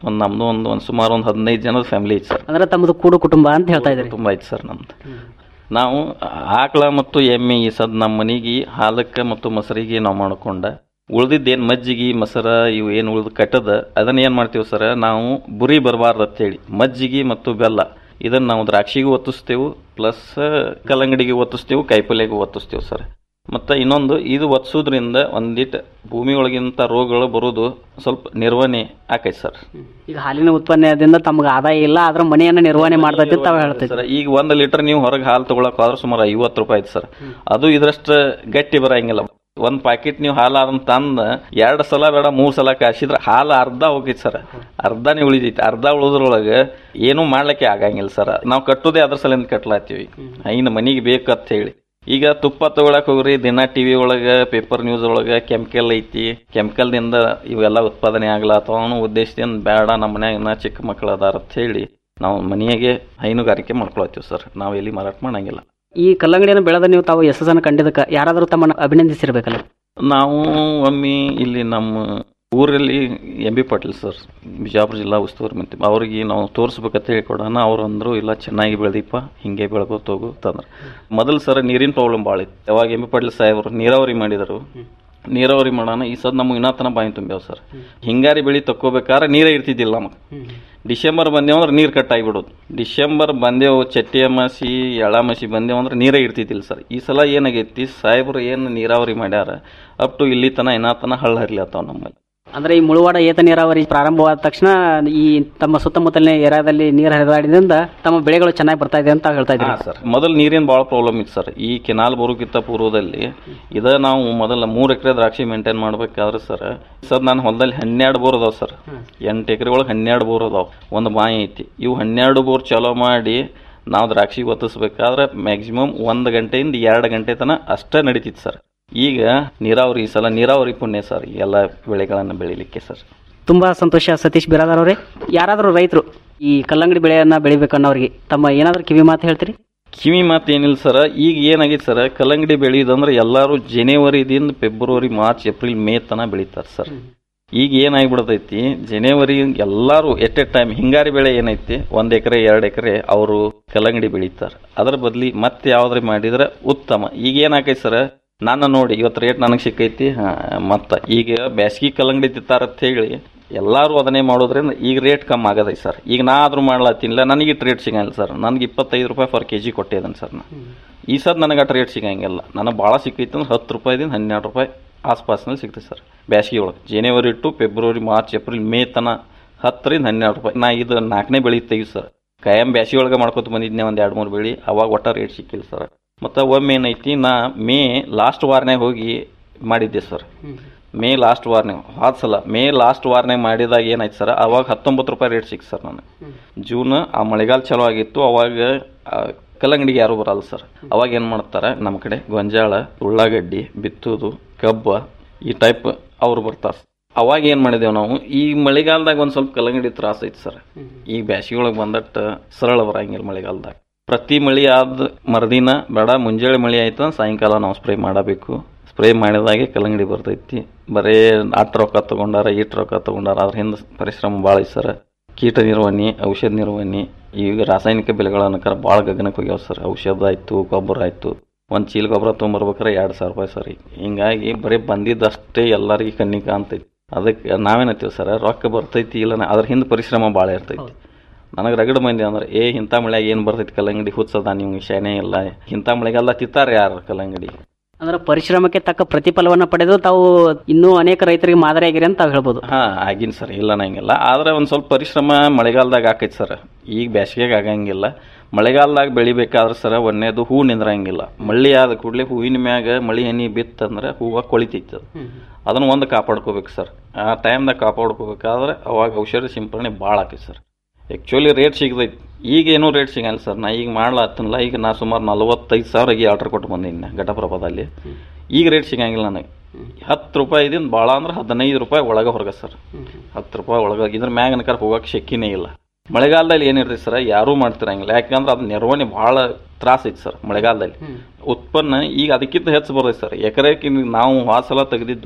ಒಂದು ನಮ್ದು ಒಂದು ಒಂದು ಸುಮಾರು ಒಂದು ಹದಿನೈದು ಜನದ ಫ್ಯಾಮಿಲಿ ಐತೆ ಸರ್ ಅಂದ್ರೆ ತಮ್ಮದು ಕೂಡು ಕುಟುಂಬ ಅಂತ ಹೇಳ್ತಾ ಇದ್ರಿ ತುಂಬ ಐತೆ ಸರ್ ನಮ್ದು ನಾವು ಆಕಳ ಮತ್ತು ಎಮ್ಮೆ ಈ ಸದ್ ನಮ್ಮ ಮನೆಗೆ ಹಾಲಕ್ಕೆ ಮತ್ತು ಮೊಸರಿಗೆ ನಾವು ಮಾಡ್ಕೊಂಡ ಉಳ್ದಿದ್ದೇನು ಮಜ್ಜಿಗೆ ಮೊಸರ ಇವು ಏನು ಉಳ್ದು ಕಟ್ಟದ ಅದನ್ನ ಏನು ಮಾಡ್ತೀವಿ ಸರ್ ನಾವು ಬುರಿ ಬರಬಾರ್ದು ಅಂತೇಳಿ ಮಜ್ಜಿಗೆ ಮತ್ತು ಬೆಲ್ಲ ಇದನ್ನು ನಾವು ದ್ರಾಕ್ಷಿಗೂ ಒತ್ತಿಸ್ತೇವೆ ಪ್ಲಸ್ ಕಲ್ಲಂಗಡಿಗೆ ಒತ್ತಿಸ್ತೇವೆ ಕಾಯಿಪಲ್ಯಗೂ ಒತ್ತಿಸ್ತೇವೆ ಸರ್ ಮತ್ತು ಇನ್ನೊಂದು ಇದು ಒತ್ತಿಸೋದ್ರಿಂದ ಒಂದಿಟ್ಟು ಭೂಮಿ ಒಳಗಿಂತ ರೋಗಗಳು ಬರೋದು ಸ್ವಲ್ಪ ನಿರ್ವಹಣೆ ಆಕೈತೆ ಸರ್ ಈಗ ಹಾಲಿನ ಉತ್ಪನ್ನದಿಂದ ತಮ್ಗೆ ಆದಾಯ ಇಲ್ಲ ಆದ್ರೆ ಮನೆಯನ್ನ ನಿರ್ವಹಣೆ ಮಾಡ್ತೈತಿ ತಾವ್ ಹೇಳ್ತೈತಿ ಸರ್ ಈಗ ಒಂದು ಲೀಟರ್ ನೀವು ಹೊರಗೆ ಹಾಲು ತಗೊಳಕ್ ಆದ್ರೆ ಸುಮಾರು ಐವತ್ತು ರೂಪಾಯಿ ಐತೆ ಸರ್ ಅದು ಇದ್ರಷ್ಟು ಗಟ್ಟಿ ಬರಂಗಿಲ್ಲ ಒಂದ್ ಪ್ಯಾಕೆಟ್ ನೀವು ಹಾಲು ಅದನ್ನ ತಂದ ಎರಡು ಸಲ ಬೇಡ ಮೂರ್ ಸಲ ಕಾಸಿದ್ರೆ ಹಾಲು ಅರ್ಧ ಹೋಗೈತಿ ಸರ್ ಅರ್ಧನೇ ಉಳಿದೈತಿ ಅರ್ಧ ಉಳಿದ್ರೊಳಗೆ ಏನೂ ಮಾಡ್ಲಿಕ್ಕೆ ಆಗಂಗಿಲ್ಲ ಸರ್ ನಾವು ಕಟ್ಟೋದೇ ಅದ್ರ ಸಲಿಂದ ಕಟ್ಲಾತೀವಿ ಐನ್ ಮನಿಗೆ ಬೇಕಂತ ಹೇಳಿ ಈಗ ತುಪ್ಪ ತಗೊಳಕ್ ಹೋಗ್ರಿ ದಿನ ಟಿವಿ ಒಳಗ ಪೇಪರ್ ನ್ಯೂಸ್ ಒಳಗ ಕೆಮಿಕಲ್ ಐತಿ ಕೆಮಿಕಲ್ ದಿಂದ ಇವೆಲ್ಲ ಉತ್ಪಾದನೆ ಆಗ್ಲಾತವ ಅನ್ನೋ ಉದ್ದೇಶದಿಂದ ಬೇಡ ನಮ್ಮ ಮನ್ಯಾಗ ಇನ್ನ ಚಿಕ್ಕ ಮಕ್ಕಳು ಅದಾರ ಅಂತ ಹೇಳಿ ನಾವು ಮನೆಯಾಗೆ ಹೈನುಗಾರಿಕೆ ಮಾಡ್ಕೊಳತ್ತೀವಿ ಸರ್ ನಾವು ಎಲ್ಲಿ ಮಾರಾಟ ಮಾಡಂಗಿಲ್ಲ ಈ ಕಲ್ಲಂಗಡಿಯನ್ನು ಬೆಳೆದ ನೀವು ತಾವು ಯಶಸ್ಸನ್ನು ಕಂಡಿದ್ದಕ್ಕೆ ಯಾರಾದರೂ ತಮ್ಮನ್ನು ಅಭಿನಂದಿಸಿರ್ಬೇಕಲ್ಲ ನಾವು ಒಮ್ಮೆ ಇಲ್ಲಿ ನಮ್ಮ ಊರಲ್ಲಿ M B Patil sir Bijapur ಜಿಲ್ಲಾ ಉಸ್ತುವಾರಿ ಮಂತ್ರಿ ಅವ್ರಿಗೆ ನಾವು ತೋರಿಸ್ಬೇಕಂತ ಹೇಳಿ ಕೊಡೋಣ ಅವ್ರು ಅಂದ್ರು ಇಲ್ಲ ಚೆನ್ನಾಗಿ ಬೆಳೆದಿಪ್ಪ ಹಿಂಗೆ ಬೆಳ್ಕೋತ ಹೋಗು ಅಂತಂದ್ರೆ ಮೊದಲು ಸರ್ ನೀರಿನ ಪ್ರಾಬ್ಲಮ್ ಭಾಳ ಇತ್ತು ಯಾವಾಗ ಎಂ ಬಿ ಪಾಟೀಲ್ ಸಾಹೇಬರು ನೀರಾವರಿ ಮಾಡಿದರು ನೀರಾವರಿ ಮಾಡೋಣ ಈ ಸದ್ ನಮಗೆ ಇನ್ನತನ ಬಾಯಿ ತುಂಬ್ಯಾವ ಸರ್ ಹಿಂಗಾರಿ ಬೆಳೆ ತಕ್ಕೋಬೇಕಾದ್ರೆ ನೀರೇ ಇರ್ತಿದ್ದಿಲ್ಲ ನಮಗೆ ಡಿಸೆಂಬರ್ ಬಂದೇವು ಅಂದ್ರೆ ನೀರು ಕಟ್ ಆಗಿಬಿಡೋದು ಡಿಸೆಂಬರ್ ಬಂದೇವು ಚಟ್ಟಿ ಅಮಾಸಿ ಎಳಾಮಸಿ ಬಂದೇವು ಅಂದ್ರೆ ನೀರೇ ಇರ್ತಿದ್ದಿಲ್ಲ ಸರ್ ಈ ಸಲ ಏನಾಗೈತಿ ಸಾಹೇಬರು ಏನು ನೀರಾವರಿ ಮಾಡ್ಯಾರ ಅಪ್ ಟು ಇಲ್ಲಿ ತನ ಇನ್ನತನ ಹಳ್ಳ ಹರಿಲತ್ತಾವ ನಮ್ಮಲ್ಲಿ ಅಂದ್ರೆ ಈ ಮುಳುವಾಡ ಏತ ನೀರಾವರಿ ಪ್ರಾರಂಭವಾದ ತಕ್ಷಣ ಈ ತಮ್ಮ ಸುತ್ತಮುತ್ತಲಿನ ಏರಿಯಾದಲ್ಲಿ ನೀರು ಹರಿದಾಡಿದ್ರಿಂದ ತಮ್ಮ ಬೆಳೆಗಳು ಚೆನ್ನಾಗಿ ಬರ್ತಾ ಇದೆ ಅಂತ ಹೇಳ್ತಾ ಇದ್ದೀರಿ ಸರ್ ಮೊದಲು ನೀರಿನ ಭಾಳ ಪ್ರಾಬ್ಲಮ್ ಇತ್ತು ಸರ್ ಈ ಕೆನಾಲ್ ಬರೋಕ್ಕಿಂತ ಪೂರ್ವದಲ್ಲಿ ಇದ ನಾವು ಮೊದಲ ಮೂರು ಎಕರೆ ದ್ರಾಕ್ಷಿ ಮೇಂಟೈನ್ ಮಾಡ್ಬೇಕಾದ್ರೆ ಸರ್ ಸರ್ ನಾನು ಹೊಲದಲ್ಲಿ ಹನ್ನೆರಡು ಬೋರ್ ಅದಾವ ಸರ್ ಎಂಟು ಎಕರೆ ಒಳಗೆ ಹನ್ನೆರಡು ಬೋರ್ ಅದಾವ ಒಂದು ಬಾಯಿ ಐತಿ ಇವು ಹನ್ನೆರಡು ಬೋರ್ ಚಾಲೋ ಮಾಡಿ ನಾವು ದ್ರಾಕ್ಷಿ ಒತ್ತಿಸ್ಬೇಕಾದ್ರೆ ಮ್ಯಾಕ್ಸಿಮಮ್ ಒಂದು ಗಂಟೆಯಿಂದ ಎರಡು ಗಂಟೆ ತನಕ ಅಷ್ಟೇ ನಡೀತಿತ್ತು ಸರ್ ಈಗ ನೀರಾವರಿ ಈ ಸಲ ನೀರಾವರಿ ಪುಣ್ಯ ಸರ್ ಎಲ್ಲ ಬೆಳೆಗಳನ್ನು ಬೆಳಿಲಿಕ್ಕೆ ಸರ್ ತುಂಬಾ ಸಂತೋಷ ಸತೀಶ್ ಬಿರಾದಾರ್ ಅವರೇ ಯಾರಾದರೂ ರೈತರು ಈ ಕಲ್ಲಂಗಡಿ ಬೆಳೆಯನ್ನ ಬೆಳಿಬೇಕನ್ನೋರಿಗೆ ತಮ್ಮ ಏನಾದರೂ ಕಿವಿ ಮಾತು ಹೇಳ್ತೀರಿ ಕಿವಿ ಮಾತು ಏನಿಲ್ಲ ಸರ್ ಈಗ ಏನಾಗೈತೆ ಸರ್ ಕಲ್ಲಂಗಡಿ ಬೆಳೆಯೋದಂದ್ರೆ ಎಲ್ಲರೂ ಜನವರಿದಿಂದ ಫೆಬ್ರವರಿ ಮಾರ್ಚ್ ಏಪ್ರಿಲ್ ಮೇ ತನಕ ಬೆಳಿತಾರೆ ಸರ್ ಈಗ ಏನಾಗ್ಬಿಡ್ತೈತಿ ಜನವರಿ ಎಲ್ಲರೂ ಎಟ್ ಎ ಟೈಮ್ ಹಿಂಗಾರಿ ಬೆಳೆ ಏನೈತಿ ಒಂದ್ ಎಕರೆ ಎರಡು ಎಕರೆ ಅವರು ಕಲ್ಲಂಗಡಿ ಬೆಳಿತಾರೆ ಅದ್ರ ಬದ್ಲಿ ಮತ್ತೆ ಯಾವ್ದ್ರ ಮಾಡಿದ್ರೆ ಉತ್ತಮ ಈಗ ಏನಾಕೈತಿ ಸರ್ ನಾನು ನೋಡಿ ಇವತ್ತು ರೇಟ್ ನನಗೆ ಸಿಕ್ಕೈತಿ ಹಾ, ಮತ್ತ ಈಗ ಬ್ಯಾಸ್ಗಿ ಕಲ್ಲಂಗಡಿ ತಿಂತಾರ ಅಂತ ಹೇಳಿ ಎಲ್ಲರೂ ಅದನ್ನೇ ಮಾಡೋದ್ರಿಂದ ಈಗ ರೇಟ್ ಕಮ್ಮಿ ಆಗದೈತಿ ಸರ್ ಈಗ ನಾ ಆದ್ರೂ ಮಾಡ್ಲತ್ತಿಲ್ಲ ನನಗೆ ಇಟ್ಟು ರೇಟ್ ಸಿಗಂಗಿಲ್ಲ ಸರ್ ನನಗೆ ಇಪ್ಪತ್ತೈದು ರೂಪಾಯಿ ಫರ್ ಕೆ ಜಿ ಕೊಟ್ಟಿದ್ದೇನೆ ಸರ್ ನಾ ಈ ಸದ್ ನನಗೆ ಅಟ್ ರೇಟ್ ಸಿಗಂಗಿಲ್ಲ ನನಗೆ ಭಾಳ ಸಿಕ್ಕೈತಿ ಅಂದ್ರೆ ಹತ್ತು ರೂಪಾಯಿದಿಂದ ಹನ್ನೆರಡು ರೂಪಾಯಿ ಆಸ್ಪಾಸ್ನಲ್ಲಿ ಸಿಗ್ತೈತೆ ಸರ್ ಬ್ಯಾಸ್ಗಿ ಒಳಗೆ January to February March April May ತನ ಹತ್ತರಿಂದ ಹನ್ನೆರಡು ರೂಪಾಯಿ ನಾ ಇದು ನಾಲ್ಕನೇ ಬೆಳೆ ತೆಗಿ ಸರ್ ಕಾಯಂ ಬ್ಯಾಸಿ ಒಳಗೆ ಮಾಡ್ಕೊತ ಬಂದಿದ್ದೆ ಒಂದು ಎರಡು ಮೂರು ಬೆಳೆ ಅವಾಗ ಒಟ್ಟ ರೇಟ್ ಸಿಕ್ಕಿಲ್ಲ ಸರ್ ಮತ್ತು ಒಮ್ಮೆ ಏನೈತಿ ನಾ ಮೇ ಲಾಸ್ಟ್ ವಾರನೇ ಹೋಗಿ ಮಾಡಿದ್ದೆ ಸರ್ ಮೇ ಲಾಸ್ಟ್ ವಾರ್ನೇ ಹೋದ ಸಲ ಮೇ ಲಾಸ್ಟ್ ವಾರ್ನೇ ಮಾಡಿದಾಗ ಏನಾಯ್ತು ಸರ್ ಅವಾಗ ಹತ್ತೊಂಬತ್ತು ರೂಪಾಯಿ ರೇಟ್ ಸಿಕ್ತು ಸರ್ ನನಗೆ ಜೂನ್ ಆ ಮಳೆಗಾಲ ಚಲೋ ಆಗಿತ್ತು ಅವಾಗ ಆ, ಕಲ್ಲಂಗಡಿಗೆ ಯಾರು ಬರಲ್ಲ ಸರ್ ಅವಾಗ ಏನು ಮಾಡ್ತಾರೆ ನಮ್ಮ ಕಡೆ ಗೊಂಜಾಳ ಉಳ್ಳಾಗಡ್ಡಿ ಬಿತ್ತುದು ಕಬ್ಬ ಈ ಟೈಪ್ ಅವ್ರು ಬರ್ತಾರೆ ಅವಾಗ ಏನು ಮಾಡಿದೆವು ನಾವು ಈ ಮಳೆಗಾಲದಾಗ ಒಂದು ಸ್ವಲ್ಪ ಕಲ್ಲಂಗಡಿ ತ್ರಾಸ ಐತಿ ಸರ್ ಈ ಬ್ಯಾಸಿಗೆ ಒಳಗೆ ಬಂದಟ್ಟ ಸರಳ ಬರಂಗಿಲ್ಲ ಮಳೆಗಾಲದಾಗ ಪ್ರತಿ ಮಳೆ ಆದ ಮರುದಿನ ಬೇಡ ಮುಂಜಾನೆ ಮಳೆ ಆಯ್ತು ಅಂದ್ರೆ ಸಾಯಂಕಾಲ ನಾವು ಸ್ಪ್ರೇ ಮಾಡಬೇಕು ಸ್ಪ್ರೇ ಮಾಡಿದಾಗೆ ಕಲ್ಲಂಗಡಿ ಬರ್ತೈತಿ ಬರೇ ಅಟ್ ರೊಕ್ಕ ತಗೊಂಡಾರ ಇಟ್ ರೊಕ್ಕ ತಗೊಂಡಾರ ಅದ್ರ ಹಿಂದೆ ಪರಿಶ್ರಮ ಭಾಳ ಐತಿ ಸರ್ ಕೀಟ ನಿರ್ವಹಣೆ ಔಷಧ ನಿರ್ವಹಣೆ ಈಗ ರಾಸಾಯನಿಕ ಬೆಲೆಗಳ ಅನ್ಕಾರ ಭಾಳ ಗಗನಕ್ಕೆ ಹೋಗ್ಯಾವ ಸರ್ ಔಷಧ ಆಯ್ತು ಗೊಬ್ಬರ ಆಯ್ತು ಒಂದು ಚೀಲ ಗೊಬ್ಬರ ತೊಗೊಂಬರ್ಬೇಕಾರೆ ಎರಡು ಸಾವಿರ ರೂಪಾಯಿ ಸರ್ ಈಗ ಹಿಂಗಾಗಿ ಬರೀ ಬಂದಿದ್ದಷ್ಟೇ ಎಲ್ಲರಿಗೆ ಕಣ್ಣಿಗೆ ಕಾಣ್ತೈತಿ ಅದಕ್ಕೆ ನಾವೇನತ್ತೀವಿ ಸರ್ ರೊಕ್ಕ ಬರ್ತೈತಿ ಇಲ್ಲ ಅದ್ರ ಹಿಂದೆ ಪರಿಶ್ರಮ ಭಾಳ ಇರ್ತೈತಿ ನನಗೆ ರಗಡ ಮಂದಿ ಅಂದ್ರೆ ಏ ಇಂಥ ಮಳೆಯಾಗ ಏನು ಬರ್ತೈತಿ ಕಲ್ಲಂಗಡಿ ಹುಚ್ಚದ ನಿಮ್ಗೆ ಶಾನೆ ಇಲ್ಲ ಇಂಥ ಮಳೆಗೆಲ್ಲ ತಿತ್ತಾರೆ ಯಾರು ಕಲ್ಲಂಗಡಿ ಅಂದ್ರೆ ಪರಿಶ್ರಮಕ್ಕೆ ತಕ್ಕ ಪ್ರತಿಫಲವನ್ನ ಪಡೆದು ತಾವು ಇನ್ನೂ ಅನೇಕ ರೈತರಿಗೆ ಮಾದರಿಯಾಗಿರಿ ಅಂತ ತಾವು ಹೇಳ್ಬೋದು ಹಾ ಆಗಿನ ಸರ್ ಇಲ್ಲ ನಂಗಿಲ್ಲ ಆದ್ರೆ ಒಂದು ಸ್ವಲ್ಪ ಪರಿಶ್ರಮ ಮಳೆಗಾಲದಾಗ ಆಕೈತಿ ಸರ್ ಈಗ ಬೇಸಿಗೆಗೆ ಆಗಂಗಿಲ್ಲ ಮಳೆಗಾಲದಾಗ ಬೆಳಿಬೇಕಾದ್ರೆ ಸರ್ ಒಂದೇದು ಹೂ ನಿಂದ್ರಂಗಿಲ್ಲ ಮಳ್ಳಿ ಆದ ಕೂಡಲೇ ಹೂವಿನ ಮ್ಯಾಗ ಮಳಿ ಹನಿ ಬಿತ್ತಂದ್ರೆ ಹೂವು ಕೊಳಿತೈತಿ ಅದು ಅದನ್ನ ಒಂದು ಕಾಪಾಡ್ಕೋಬೇಕು ಸರ್ ಆ ಟೈಮ್ದಾಗ ಕಾಪಾಡ್ಕೋಬೇಕಾದ್ರೆ ಅವಾಗ ಔಷಧಿ ಸಿಂಪರಣೆ ಭಾಳ ಆಕೈತಿ ಸರ್ ಆ್ಯಕ್ಚುಲಿ ರೇಟ್ ಸಿಗ್ತೈತಿ ಈಗ ಏನೂ ರೇಟ್ ಸಿಗಲ್ಲ ಸರ್ ನಾ ಈಗ ಮಾಡ್ಲತ್ತನಲ್ಲ ಈಗ ನಾ ಸುಮಾರು ನಲವತ್ತೈದು ಸಾವಿರಗೆ ಆರ್ಡರ್ ಕೊಟ್ಟು ಬಂದೀನಿ ಘಟಪ್ರಭದಲ್ಲಿ ಈಗ ರೇಟ್ ಸಿಗಂಗಿಲ್ಲ ನನಗೆ ಹತ್ತು ರೂಪಾಯಿದಿಂದ ಭಾಳ ಅಂದ್ರೆ ಹದಿನೈದು ರೂಪಾಯಿ ಒಳಗೆ ಹೊರಗೆ ಸರ್ ಹತ್ತು ರೂಪಾಯಿ ಒಳಗೆ ಇದ್ರ ಮ್ಯಾಗ ಅನ್ಕಾರ ಹೋಗಕ್ಕೆ ಶಕ್ಕಿನೇ ಇಲ್ಲ ಮಳೆಗಾಲದಲ್ಲಿ ಏನಿರ್ತೈತೆ ಸರ್ ಯಾರೂ ಮಾಡ್ತಿರಂಗಿಲ್ಲ ಯಾಕಂದ್ರೆ ಅದು ನಿರ್ವಹಣೆ ಭಾಳ ತ್ರಾಸ ಐತಿ ಸರ್ ಮಳೆಗಾಲದಲ್ಲಿ ಉತ್ಪನ್ನ ಈಗ ಅದಕ್ಕಿಂತ ಹೆಚ್ಚು ಬರ್ತೈತೆ ಸರ್ ಎಕರೆಗೆ ನಾವು ಆ ಸಲ ತೆಗೆದಿದ್ದು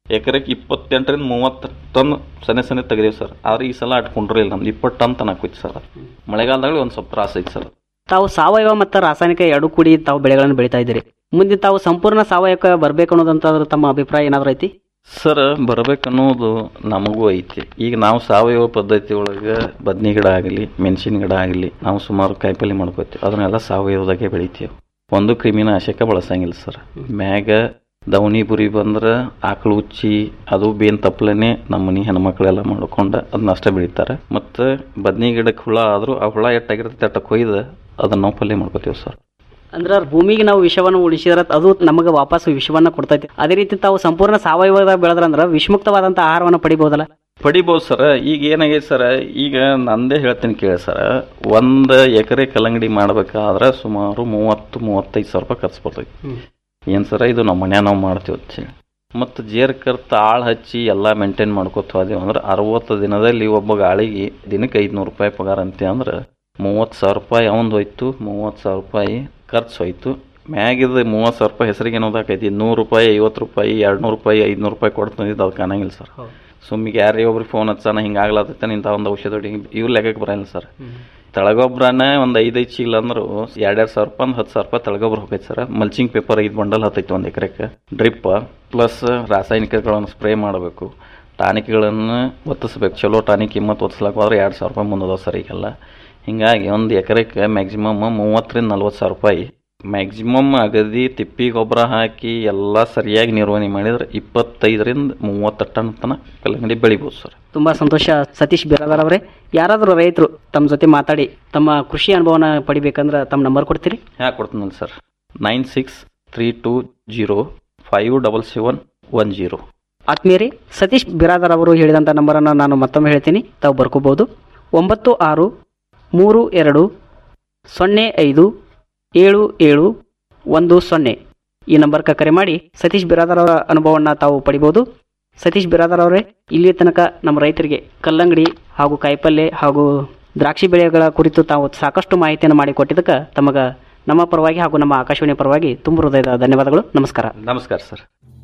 ಎಕರೆಗೆ ಇಪ್ಪತ್ತೆಂಟರಿಂದ ಮೂವತ್ತು ಟನ್ ಸನೆ ಸನೆ ತೆಗೆದೀವಿ ಸರ್ ಆದ್ರೆ ಈ ಸಲ ಅಟ್ಕೊಂಡ್ರೆ ಇಲ್ಲ ನಮ್ದು ಇಪ್ಪತ್ತು ಟನ್ ತನಕ ಹೋಯ್ತು ಸರ್ ಮಳೆಗಾಲದಾಗ ಒಂದು ಸ್ವಲ್ಪ ತ್ರಾಸ ಐತೆ ಸರ್ ತಾವು ಸಾವಯವ ಮತ್ತು ರಾಸಾಯನಿಕ ಎರಡು ಕೂಡಿ ತಾವು ಬೆಳೆಗಳನ್ನು ಬೆಳೀತಾ ಇದ್ದೀರಿ ಮುಂದೆ ತಾವು ಸಂಪೂರ್ಣ ಸಾವಯವಕ್ಕೆ ಬರ್ಬೇಕು ಅನ್ನೋದಂತಾದ್ರೂ ತಮ್ಮ ಅಭಿಪ್ರಾಯ ಏನಾದ್ರು ಐತಿ ಸರ್ ಬರ್ಬೇಕನ್ನೋದು ನಮಗೂ ಐತಿ ಈಗ ನಾವು ಸಾವಯವ ಪದ್ಧತಿ ಒಳಗೆ ಬದ್ನಿ ಗಿಡ ಆಗಲಿ ಮೆಣಸಿನ ಗಿಡ ಆಗಲಿ ನಾವು ಸುಮಾರು ಕಾಯಿಪಲ್ಲೆ ಮಾಡ್ಕೋತೀವಿ ಅದನ್ನೆಲ್ಲ ಸಾವಯವದಾಗೆ ಬೆಳಿತೀವಿ ಒಂದು ಕ್ರಿಮಿನಾಶಕ ಬಳಸಂಗಿಲ್ಲ ಸರ್ ಮ್ಯಾಗ ದವಣಿ ಬುರಿ ಬಂದ್ರೆ ಆಕಳು ಉಚ್ಚಿ ಅದು ಬೇನ್ ತಪ್ಪಲೇನೆ ನಮ್ಮ ಮನೆ ಹೆಣ್ಮಕ್ಳೆಲ್ಲ ಮಾಡ್ಕೊಂಡು ಅದನ್ನ ಅಷ್ಟೇ ಬೆಳಿತಾರೆ ಮತ್ತು ಬದ್ನಿ ಗಿಡಕ್ಕೆ ಹುಳ ಆದರೂ ಆ ಹುಳ ಎಟ್ಟಾಗಿರ್ತೈತೆ ಅಟ್ಟ ಕೊಯ್ದು ಅದನ್ನ ನಾವು ಪಲ್ಯ ಮಾಡ್ಕೋತೀವಿ ಸರ್ ಅಂದ್ರೆ ಭೂಮಿಗೆ ನಾವು ವಿಷವನ್ನು ಉಳಿಸಿದ್ರೆ ಅದು ನಮಗೆ ವಾಪಸ್ ವಿಷವನ್ನ ಕೊಡ್ತೈತಿ ಅದೇ ರೀತಿ ತಾವು ಸಂಪೂರ್ಣ ಸಾವಯವದಾಗ ಬೆಳೆದ್ರಂದ್ರೆ ವಿಷಮುಕ್ತವಾದಂತಹ ಆಹಾರವನ್ನು ಪಡಿಬಹುದಲ್ಲ ಪಡಿಬೋದು ಸರ್ ಈಗ ಏನಾಗೈತೆ ಸರ್ ಈಗ ನಂದೇ ಹೇಳ್ತೀನಿ ಕೇಳಿ ಸರ್ ಒಂದು ಎಕರೆ ಕಲ್ಲಂಗಡಿ ಮಾಡ್ಬೇಕಾದ್ರೆ ಸುಮಾರು ಮೂವತ್ತು ಮೂವತ್ತೈದು ಸಾವಿರ ರೂಪಾಯಿ ಖರ್ಚು ಬರ್ತೈತಿ ಏನು ಸರ ಇದು ನಮ್ಮ ಮನ್ಯಾಗ ನಾವು ಮಾಡ್ತೀವಿ ಅಂತೇಳಿ ಮತ್ತು ಜೇರ್ ಕರ್ತ ಆಳು ಹಚ್ಚಿ ಎಲ್ಲ ಮೇಂಟೈನ್ ಮಾಡ್ಕೊತ ಹೋದೆವು ಅಂದ್ರೆ ಅರವತ್ತು ದಿನದಲ್ಲಿ ಒಬ್ಬ ಗಾಳಿಗೆ ದಿನಕ್ಕೆ ಐದುನೂರು ರೂಪಾಯಿ ಪಗಾರ ಅಂತೆ ಅಂದ್ರೆ ಮೂವತ್ತು ಸಾವಿರ ರೂಪಾಯಿ ಅವಂದು ಹೋಯ್ತು ಮೂವತ್ತು ಸಾವಿರ ರೂಪಾಯಿ ಖರ್ಚು ಹೋಯ್ತು ಮ್ಯಾಗಿದ ಮೂವತ್ತು ಸಾವಿರ ರೂಪಾಯಿ ಹೆಸರಿಗೆ ಏನೋದಾಕೈತಿ ನೂರು ರೂಪಾಯಿ ಐವತ್ತು ರೂಪಾಯಿ ಎರಡು ನೂರು ರೂಪಾಯಿ ಐದುನೂರು ರೂಪಾಯಿ ಕೊಡ್ತಂದಿದ್ದು ಅದು ಕಾಣಂಗಿಲ್ಲ ಸರ್ ಸುಮ್ಮಿಗೆ ಯಾರೇ ಒಬ್ರಿಗೆ ಫೋನ್ ಹಚ್ಚಾನ ಹಿಂಗೆ ಆಗ್ಲತ್ತೈತೆ ಇಂಥ ಒಂದು ಔಷಧ ಹೊಡಿ ಇವ್ರು ಲೆಕ್ಕಕ್ಕೆ ಬರಂಗಿಲ್ಲ ಸರ್ ತಳಗೊಬ್ಬರನ ಒಂದು ಐದೈದು ಚೀಲ ಅಂದ್ರು ಎರಡೆರಡು ಸಾವಿರ ರೂಪಾಯಿ ಒಂದು ಹತ್ತು ಸಾವಿರ ರೂಪಾಯಿ ತಳಗೊಬ್ಬರ ಹೋಗೈತೆ ಸರ್ ಮಲ್ಚಿಂಗ್ ಪೇಪರ್ ಐದು ಬಂಡಲ್ ಹತ್ತೈತಿ ಒಂದು ಎಕರೆಗೆ ಡ್ರಿಪ್ ಪ್ಲಸ್ ರಾಸಾಯನಿಕಗಳನ್ನು ಸ್ಪ್ರೇ ಮಾಡಬೇಕು ಟಾನಿಕ್ಗಳನ್ನು ಒತ್ತಿಸ್ಬೇಕು ಚಲೋ ಟಾನಿಕ್ ಕಿಮ್ಮತ್ತು ಒತ್ತಿಸ್ಲಾಕ ಹೋದ್ರೆ ಎರಡು ಸಾವಿರ ರೂಪಾಯಿ ಮುಂದದ ಸರ್ ಈಗೆಲ್ಲ ಹಿಂಗಾಗಿ ಒಂದು ಎಕರೆಗೆ ಮ್ಯಾಕ್ಸಿಮಮ್ ಮೂವತ್ತರಿಂದ ನಲ್ವತ್ತು ಸಾವಿರ ರೂಪಾಯಿ ಮ್ಯಾಕ್ಸಿಮಮ್ ಅಗದಿ ತಿಪ್ಪಿ ಗೊಬ್ಬರ ಹಾಕಿ ಎಲ್ಲ ಸರಿಯಾಗಿ ನಿರ್ವಹಣೆ ಮಾಡಿದ್ರೆ ಇಪ್ಪತ್ತೈದರಿಂದ ಮೂವತ್ತು ಟನ್ ತನಕ ಕಲ್ಲಂಗಡಿ ಬೆಳಿಬೋದು ಸರ್ ತುಂಬಾ ಸಂತೋಷ ಸತೀಶ್ ಬಿರಾದರ್ ಅವರೇ ಯಾರಾದರೂ ರೈತರು ತಮ್ಮ ಜೊತೆ ಮಾತಾಡಿ ತಮ್ಮ ಕೃಷಿ ಅನುಭವನ ಪಡಿಬೇಕಂದ್ರೆ ತಮ್ಮ ನಂಬರ್ ಕೊಡ್ತೀರಿ ಯಾಕೆ ಕೊಡ್ತೀನಲ್ಲ sir nine six three two zero five double seven one zero ಆತ್ಮೀಯರೇ ಸತೀಶ್ ಬಿರಾದರ್ ಅವರು ಹೇಳಿದಂಥ ನಂಬರನ್ನು ನಾನು ಮತ್ತೊಮ್ಮೆ ಹೇಳ್ತೀನಿ ತಾವು ಬರ್ಕೋಬಹುದು ಒಂಬತ್ತು ಆರು ಮೂರು ಎರಡು ಸೊನ್ನೆ ಐದು ಏಳು ಏಳು ಒಂದು ಸೊನ್ನೆ ಈ ನಂಬರ್ಗೆ ಕರೆ ಮಾಡಿ ಸತೀಶ್ ಬಿರಾದರ್ ಅವರ ಅನುಭವವನ್ನು ತಾವು ಪಡಿಬಹುದು ಸತೀಶ್ ಬಿರಾದರ್ ಅವರೇ ಇಲ್ಲಿ ತನಕ ನಮ್ಮ ರೈತರಿಗೆ ಕಲ್ಲಂಗಡಿ ಹಾಗೂ ಕಾಯಿಪಲ್ಯ ಹಾಗೂ ದ್ರಾಕ್ಷಿ ಬೆಳೆಗಳ ಕುರಿತು ತಾವು ಸಾಕಷ್ಟು ಮಾಹಿತಿಯನ್ನು ಮಾಡಿಕೊಟ್ಟಿದ್ದಕ್ಕೆ ತಮಗ ನಮ್ಮ ಪರವಾಗಿ ಹಾಗೂ ನಮ್ಮ ಆಕಾಶವಾಣಿ ಪರವಾಗಿ ತುಂಬ ಹೃದಯದ ಧನ್ಯವಾದಗಳು ನಮಸ್ಕಾರ ನಮಸ್ಕಾರ ಸರ್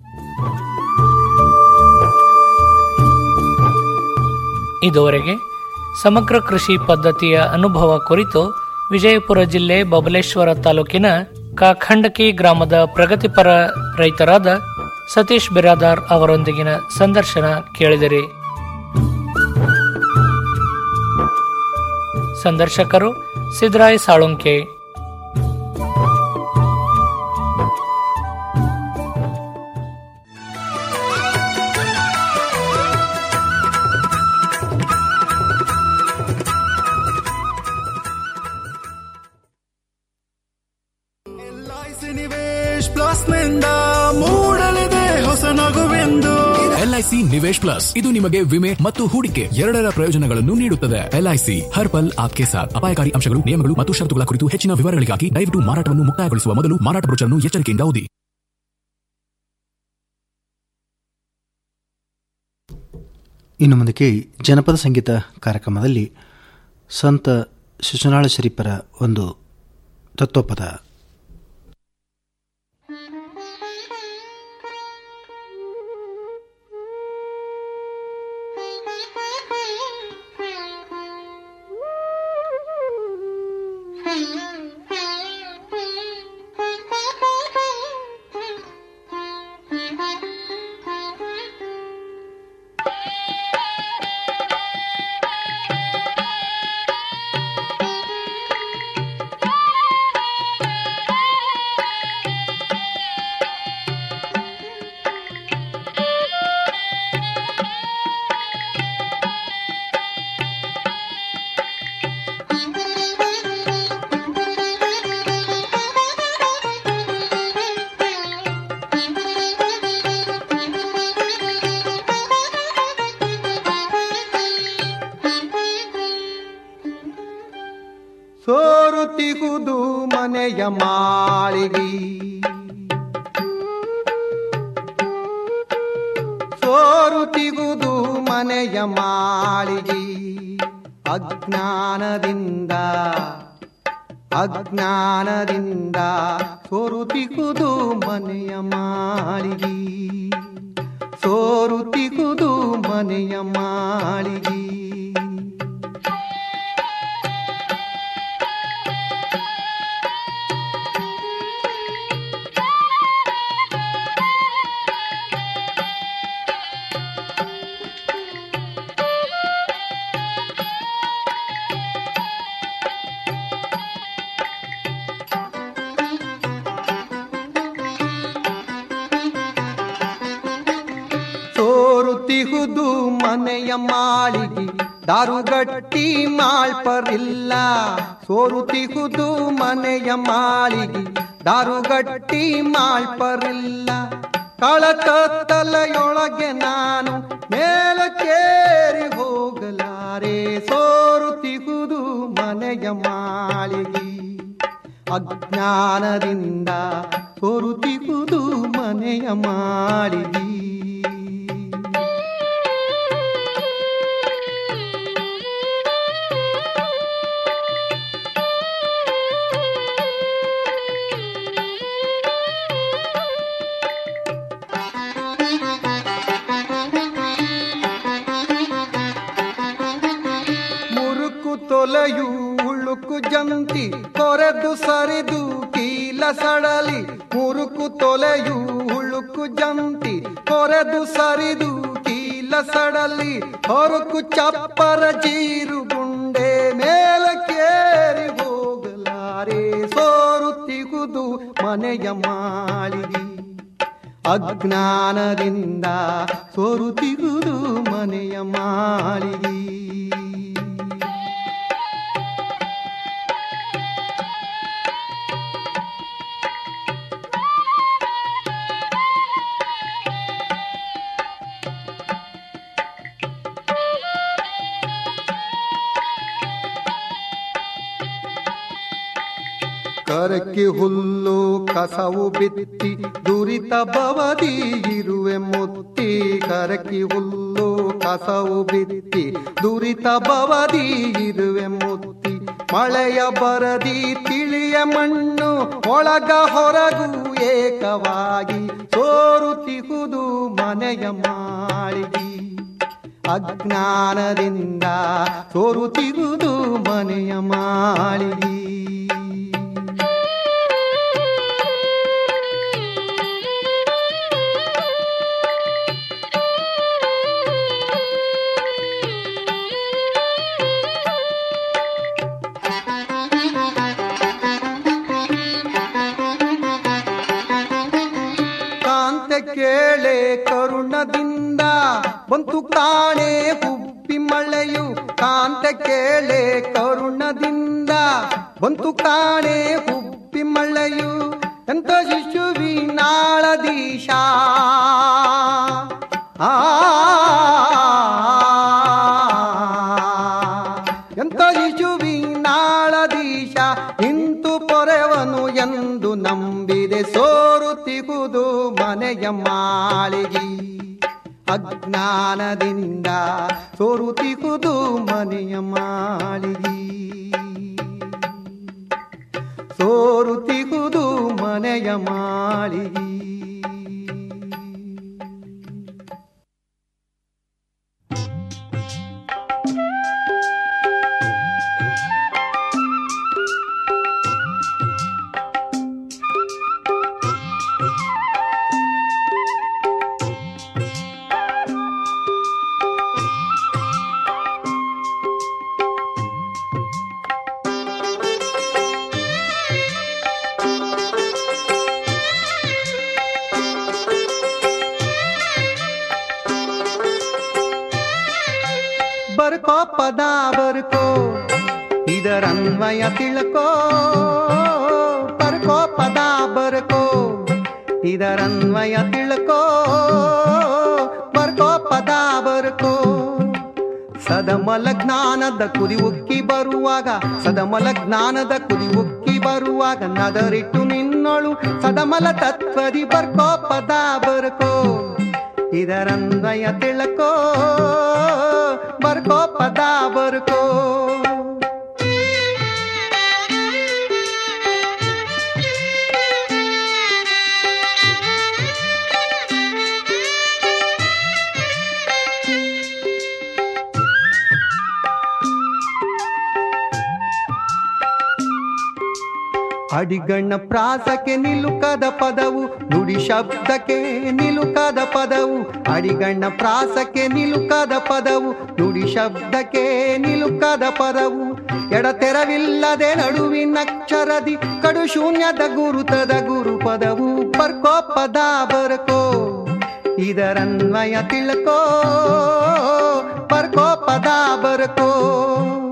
ಇದುವರೆಗೆ ಸಮಗ್ರ ಕೃಷಿ ಪದ್ಧತಿಯ ಅನುಭವ ಕುರಿತು ವಿಜಯಪುರ ಜಿಲ್ಲೆ ಬಬಲೇಶ್ವರ ತಾಲೂಕಿನ ಕಾಖಂಡಕಿ ಗ್ರಾಮದ ಪ್ರಗತಿಪರ ರೈತರಾದ ಸತೀಶ್ ಬಿರಾದಾರ್ ಅವರೊಂದಿಗಿನ ಸಂದರ್ಶನ ಕೇಳಿದಿರಿ ಸಂದರ್ಶಕರು ಸಿದ್ರಾಯ್ ಸಾಳುಂಕೆ ನಿವೇಶ್ ಪ್ಲಸ್ ನಿಂದ ಮೂಡಲಿದೆ ಹೊಸ ನಗುವೆಂದು ಎಲ್ಐಸಿ ನಿವೇಶ್ ಪ್ಲಸ್ ಇದು ನಿಮಗೆ ವಿಮೆ ಮತ್ತು ಹೂಡಿಕೆ ಎರಡರ ಪ್ರಯೋಜನಗಳನ್ನು ನೀಡುತ್ತದೆ ಎಲ್ಐಸಿ ಹರ್ ಪಲ್ ಆಪ್ಕೆ ಸಾಥ್ ಅಪಾಯಕಾರಿ ಅಂಶಗಳು ನಿಯಮಗಳು ಮತ್ತು ಷರತ್ತುಗಳ ಕುರಿತು ಹೆಚ್ಚಿನ ವಿವರಗಳಿಗಾಗಿ ದಯವಿಟ್ಟು ಮಾರಾಟವನ್ನು ಮುಕ್ತಾಯಗೊಳಿಸುವ ಮೊದಲು ಮಾರಾಟ ಬ್ರೋಚರ್ನ್ನು ಎಚ್ಚರಿಕೆಯಿಂದ ಓದಿ ಇನ್ನು ಮುಂದಕ್ಕೆ ಜನಪದ ಸಂಗೀತ ಕಾರ್ಯಕ್ರಮದಲ್ಲಿ ಸಂತ ಶಿಶುನಾಳ ಶರೀಫರ ಒಂದು ತತ್ವಪದ ಸೋರುತಿಗುದು ಮನೆಯ ಮಾಳಿಗಿ ಸೋರುತಿಗುದು ಮನೆಯ ಮಾಳಿಗಿ ಅಜ್ಞಾನದಿಂದ ಅಜ್ಞಾನದಿಂದ ಸೋರುತಿಗುದು ಮನೆಯ ಮಾಳಿಗಿ ಸೋರುತಿಗುದು ಮನೆಯ ಮಾಳಿಗೆ ಸೋರುತಿಹುದು ಮನೆಯ ಮಾಳಿಗೆ ದಾರುಗಟ್ಟಿ ಮಾಳ್ಪರಿಲ್ಲ ಸೋರುತಿಹುದು ಮನೆಯ ಮಾಳಿಗೆ ದಾರುಗಟ್ಟಿ ಮಾಳ್ಪರಿಲ್ಲ ಕಳಕತ್ತಲೆಯೊಳಗೆ ನಾನು ಮೇಲಕ್ಕೇರಿ ಹೋಗಲಾರೆ ಸೋರುತಿಹುದು ಮನೆಯ ಮಾಳಿಗೆ ಅಜ್ಞಾನದಿಂದ ಸೋರುತಿಹುದು ಮನೆಯ ಮಾಳಿಗೆ ಮುರುಕು ತೊಲೆಯು ಉಳುಕು ಜಂತಿ ಕೊರೆದು ಸರಿದು ಕೀಲ ಸಡಲಿ ಮುರುಕು ತೊಲೆಯು ಉಳುಕು ಜಂತಿ ಕೊರೆದು ಸರಿದು ಕೀಲ ಸಡಲಿ ಹೊರಕು ಚಪ್ಪರ ಜೀರು ಗುಂಡೆ ಮೇಲಕ್ಕೇರಿ ಹೋಗಲಾರೆ ಸೋರುತ್ತಿಗುದು ಮನೆಯ ಮಾಳಿಗೆ ಅಜ್ಞಾನದಿಂದ ಸೋರುತ್ತಿಗುದು ಮನೆಯ ಮಾಳಿಗೆ ಕರಕ್ಕೆ ಹುಲ್ಲು ಕಸವು ಬಿತ್ತಿ ದುರಿತ ಬವದಿ ಇರುವೆ ಮುತ್ತಿ ಕರಕಿ ಹುಲ್ಲು ಕಸವು ಬಿತ್ತಿ ದುರಿತ ಬವದಿ ಇರುವೆ ಮುತ್ತಿ ಮಳೆಯ ಬರದಿ ತಿಳಿಯ ಮಣ್ಣು ಒಳಗ ಹೊರಗು ಏಕವಾಗಿ ಸೋರುತಿಹುದು ಮನೆಯ ಮಾಳಿಗೆ ಅಜ್ಞಾನದಿಂದ ಸೋರುತಿಗುದು ಮನೆಯ ಮಾಳಿಗೆ ಕಾಂತೆ ಕೇಳೆ ಕರುಣದಿಂದ ಬಂತು ಕಾಣೆ ಹುಬ್ಬಿ ಮಳೆಯು ಕಾಂತೆ ಕೇಳೆ ಕರುಣದಿಂದ ಬಂತು ಕಾಣೆ ಹುಬ್ಬಿ ಮಳೆಯು ಎಂತ ಶಿಶುವಿನಾಳದೀಶ ಆ ಎಂತ ಶಿಶುವಿನಾಳದೀಶ ಇಂತು ಪೊರೆವನು ಎಂದು ನಂಬಿದೆ ಸೋರುತ್ತಿಗುದು ಮನೆಯ ಮಾಳಿಗೆ ಅಜ್ಞಾನದಿಂದ ಸೋರುತ್ತಿಗುದು ಮನೆಯ ಮಾಳಿಗೆ ಸೋರುತ್ತಿಗುದು ಮನೆಯ ಮಾಳಿಗೆ ಬರ್ಕೋ ಪದ ಬರ್ಕೋ ಇದರನ್ವಯ ತಿಳ್ಕೋ ಬರ್ಕೋ ಪದ ಬರ್ಕೋ ಇದರನ್ವಯ ತಿಳ್ಕೋ ಬರ್ಕೋ ಪದ ಬರ್ಕೋ ಸದಮಲ ಜ್ಞಾನದ ಕುದಿ ಉಕ್ಕಿ ಬರುವಾಗ ಸದಮಲ ಜ್ಞಾನದ ಕುದಿ ಉಕ್ಕಿ ಬರುವಾಗ ನದರಿಟ್ಟು ನಿನ್ನೊಳು ಸದಮಲ ತತ್ವದಿ ಬರ್ಕೋ ಪದ ಬರ್ಕೋ ಇದರನ್ವಯ ತಿಳ್ಕೋ ಬರ್ಕೋ ಪದ ಬರ್ಕೋ ಅಡಿಗಣ್ಣ ಪ್ರಾಸಕ್ಕೆ ನಿಲುಕದ ಪದವು ನುಡಿ ಶಬ್ದಕ್ಕೆ ನಿಲುಕದ ಪದವು ಅಡಿಗಣ್ಣ ಪ್ರಾಸಕ್ಕೆ ನಿಲುಕದ ಪದವು ನುಡಿ ಶಬ್ದಕ್ಕೆ ನಿಲುಕದ ಪದವು ಎಡತೆರವಿಲ್ಲದೆ ನಡುವಿನಕ್ಷರದಿ ಕಡು ಶೂನ್ಯದ ಗುರುತದ ಗುರು ಪದವು ಬರ್ಕೋ ಪದ ಬರ್ಕೋ ಇದರನ್ವಯ ತಿಳ್ಕೋ ಬರ್ಕೋ ಪದ ಬರ್ಕೋ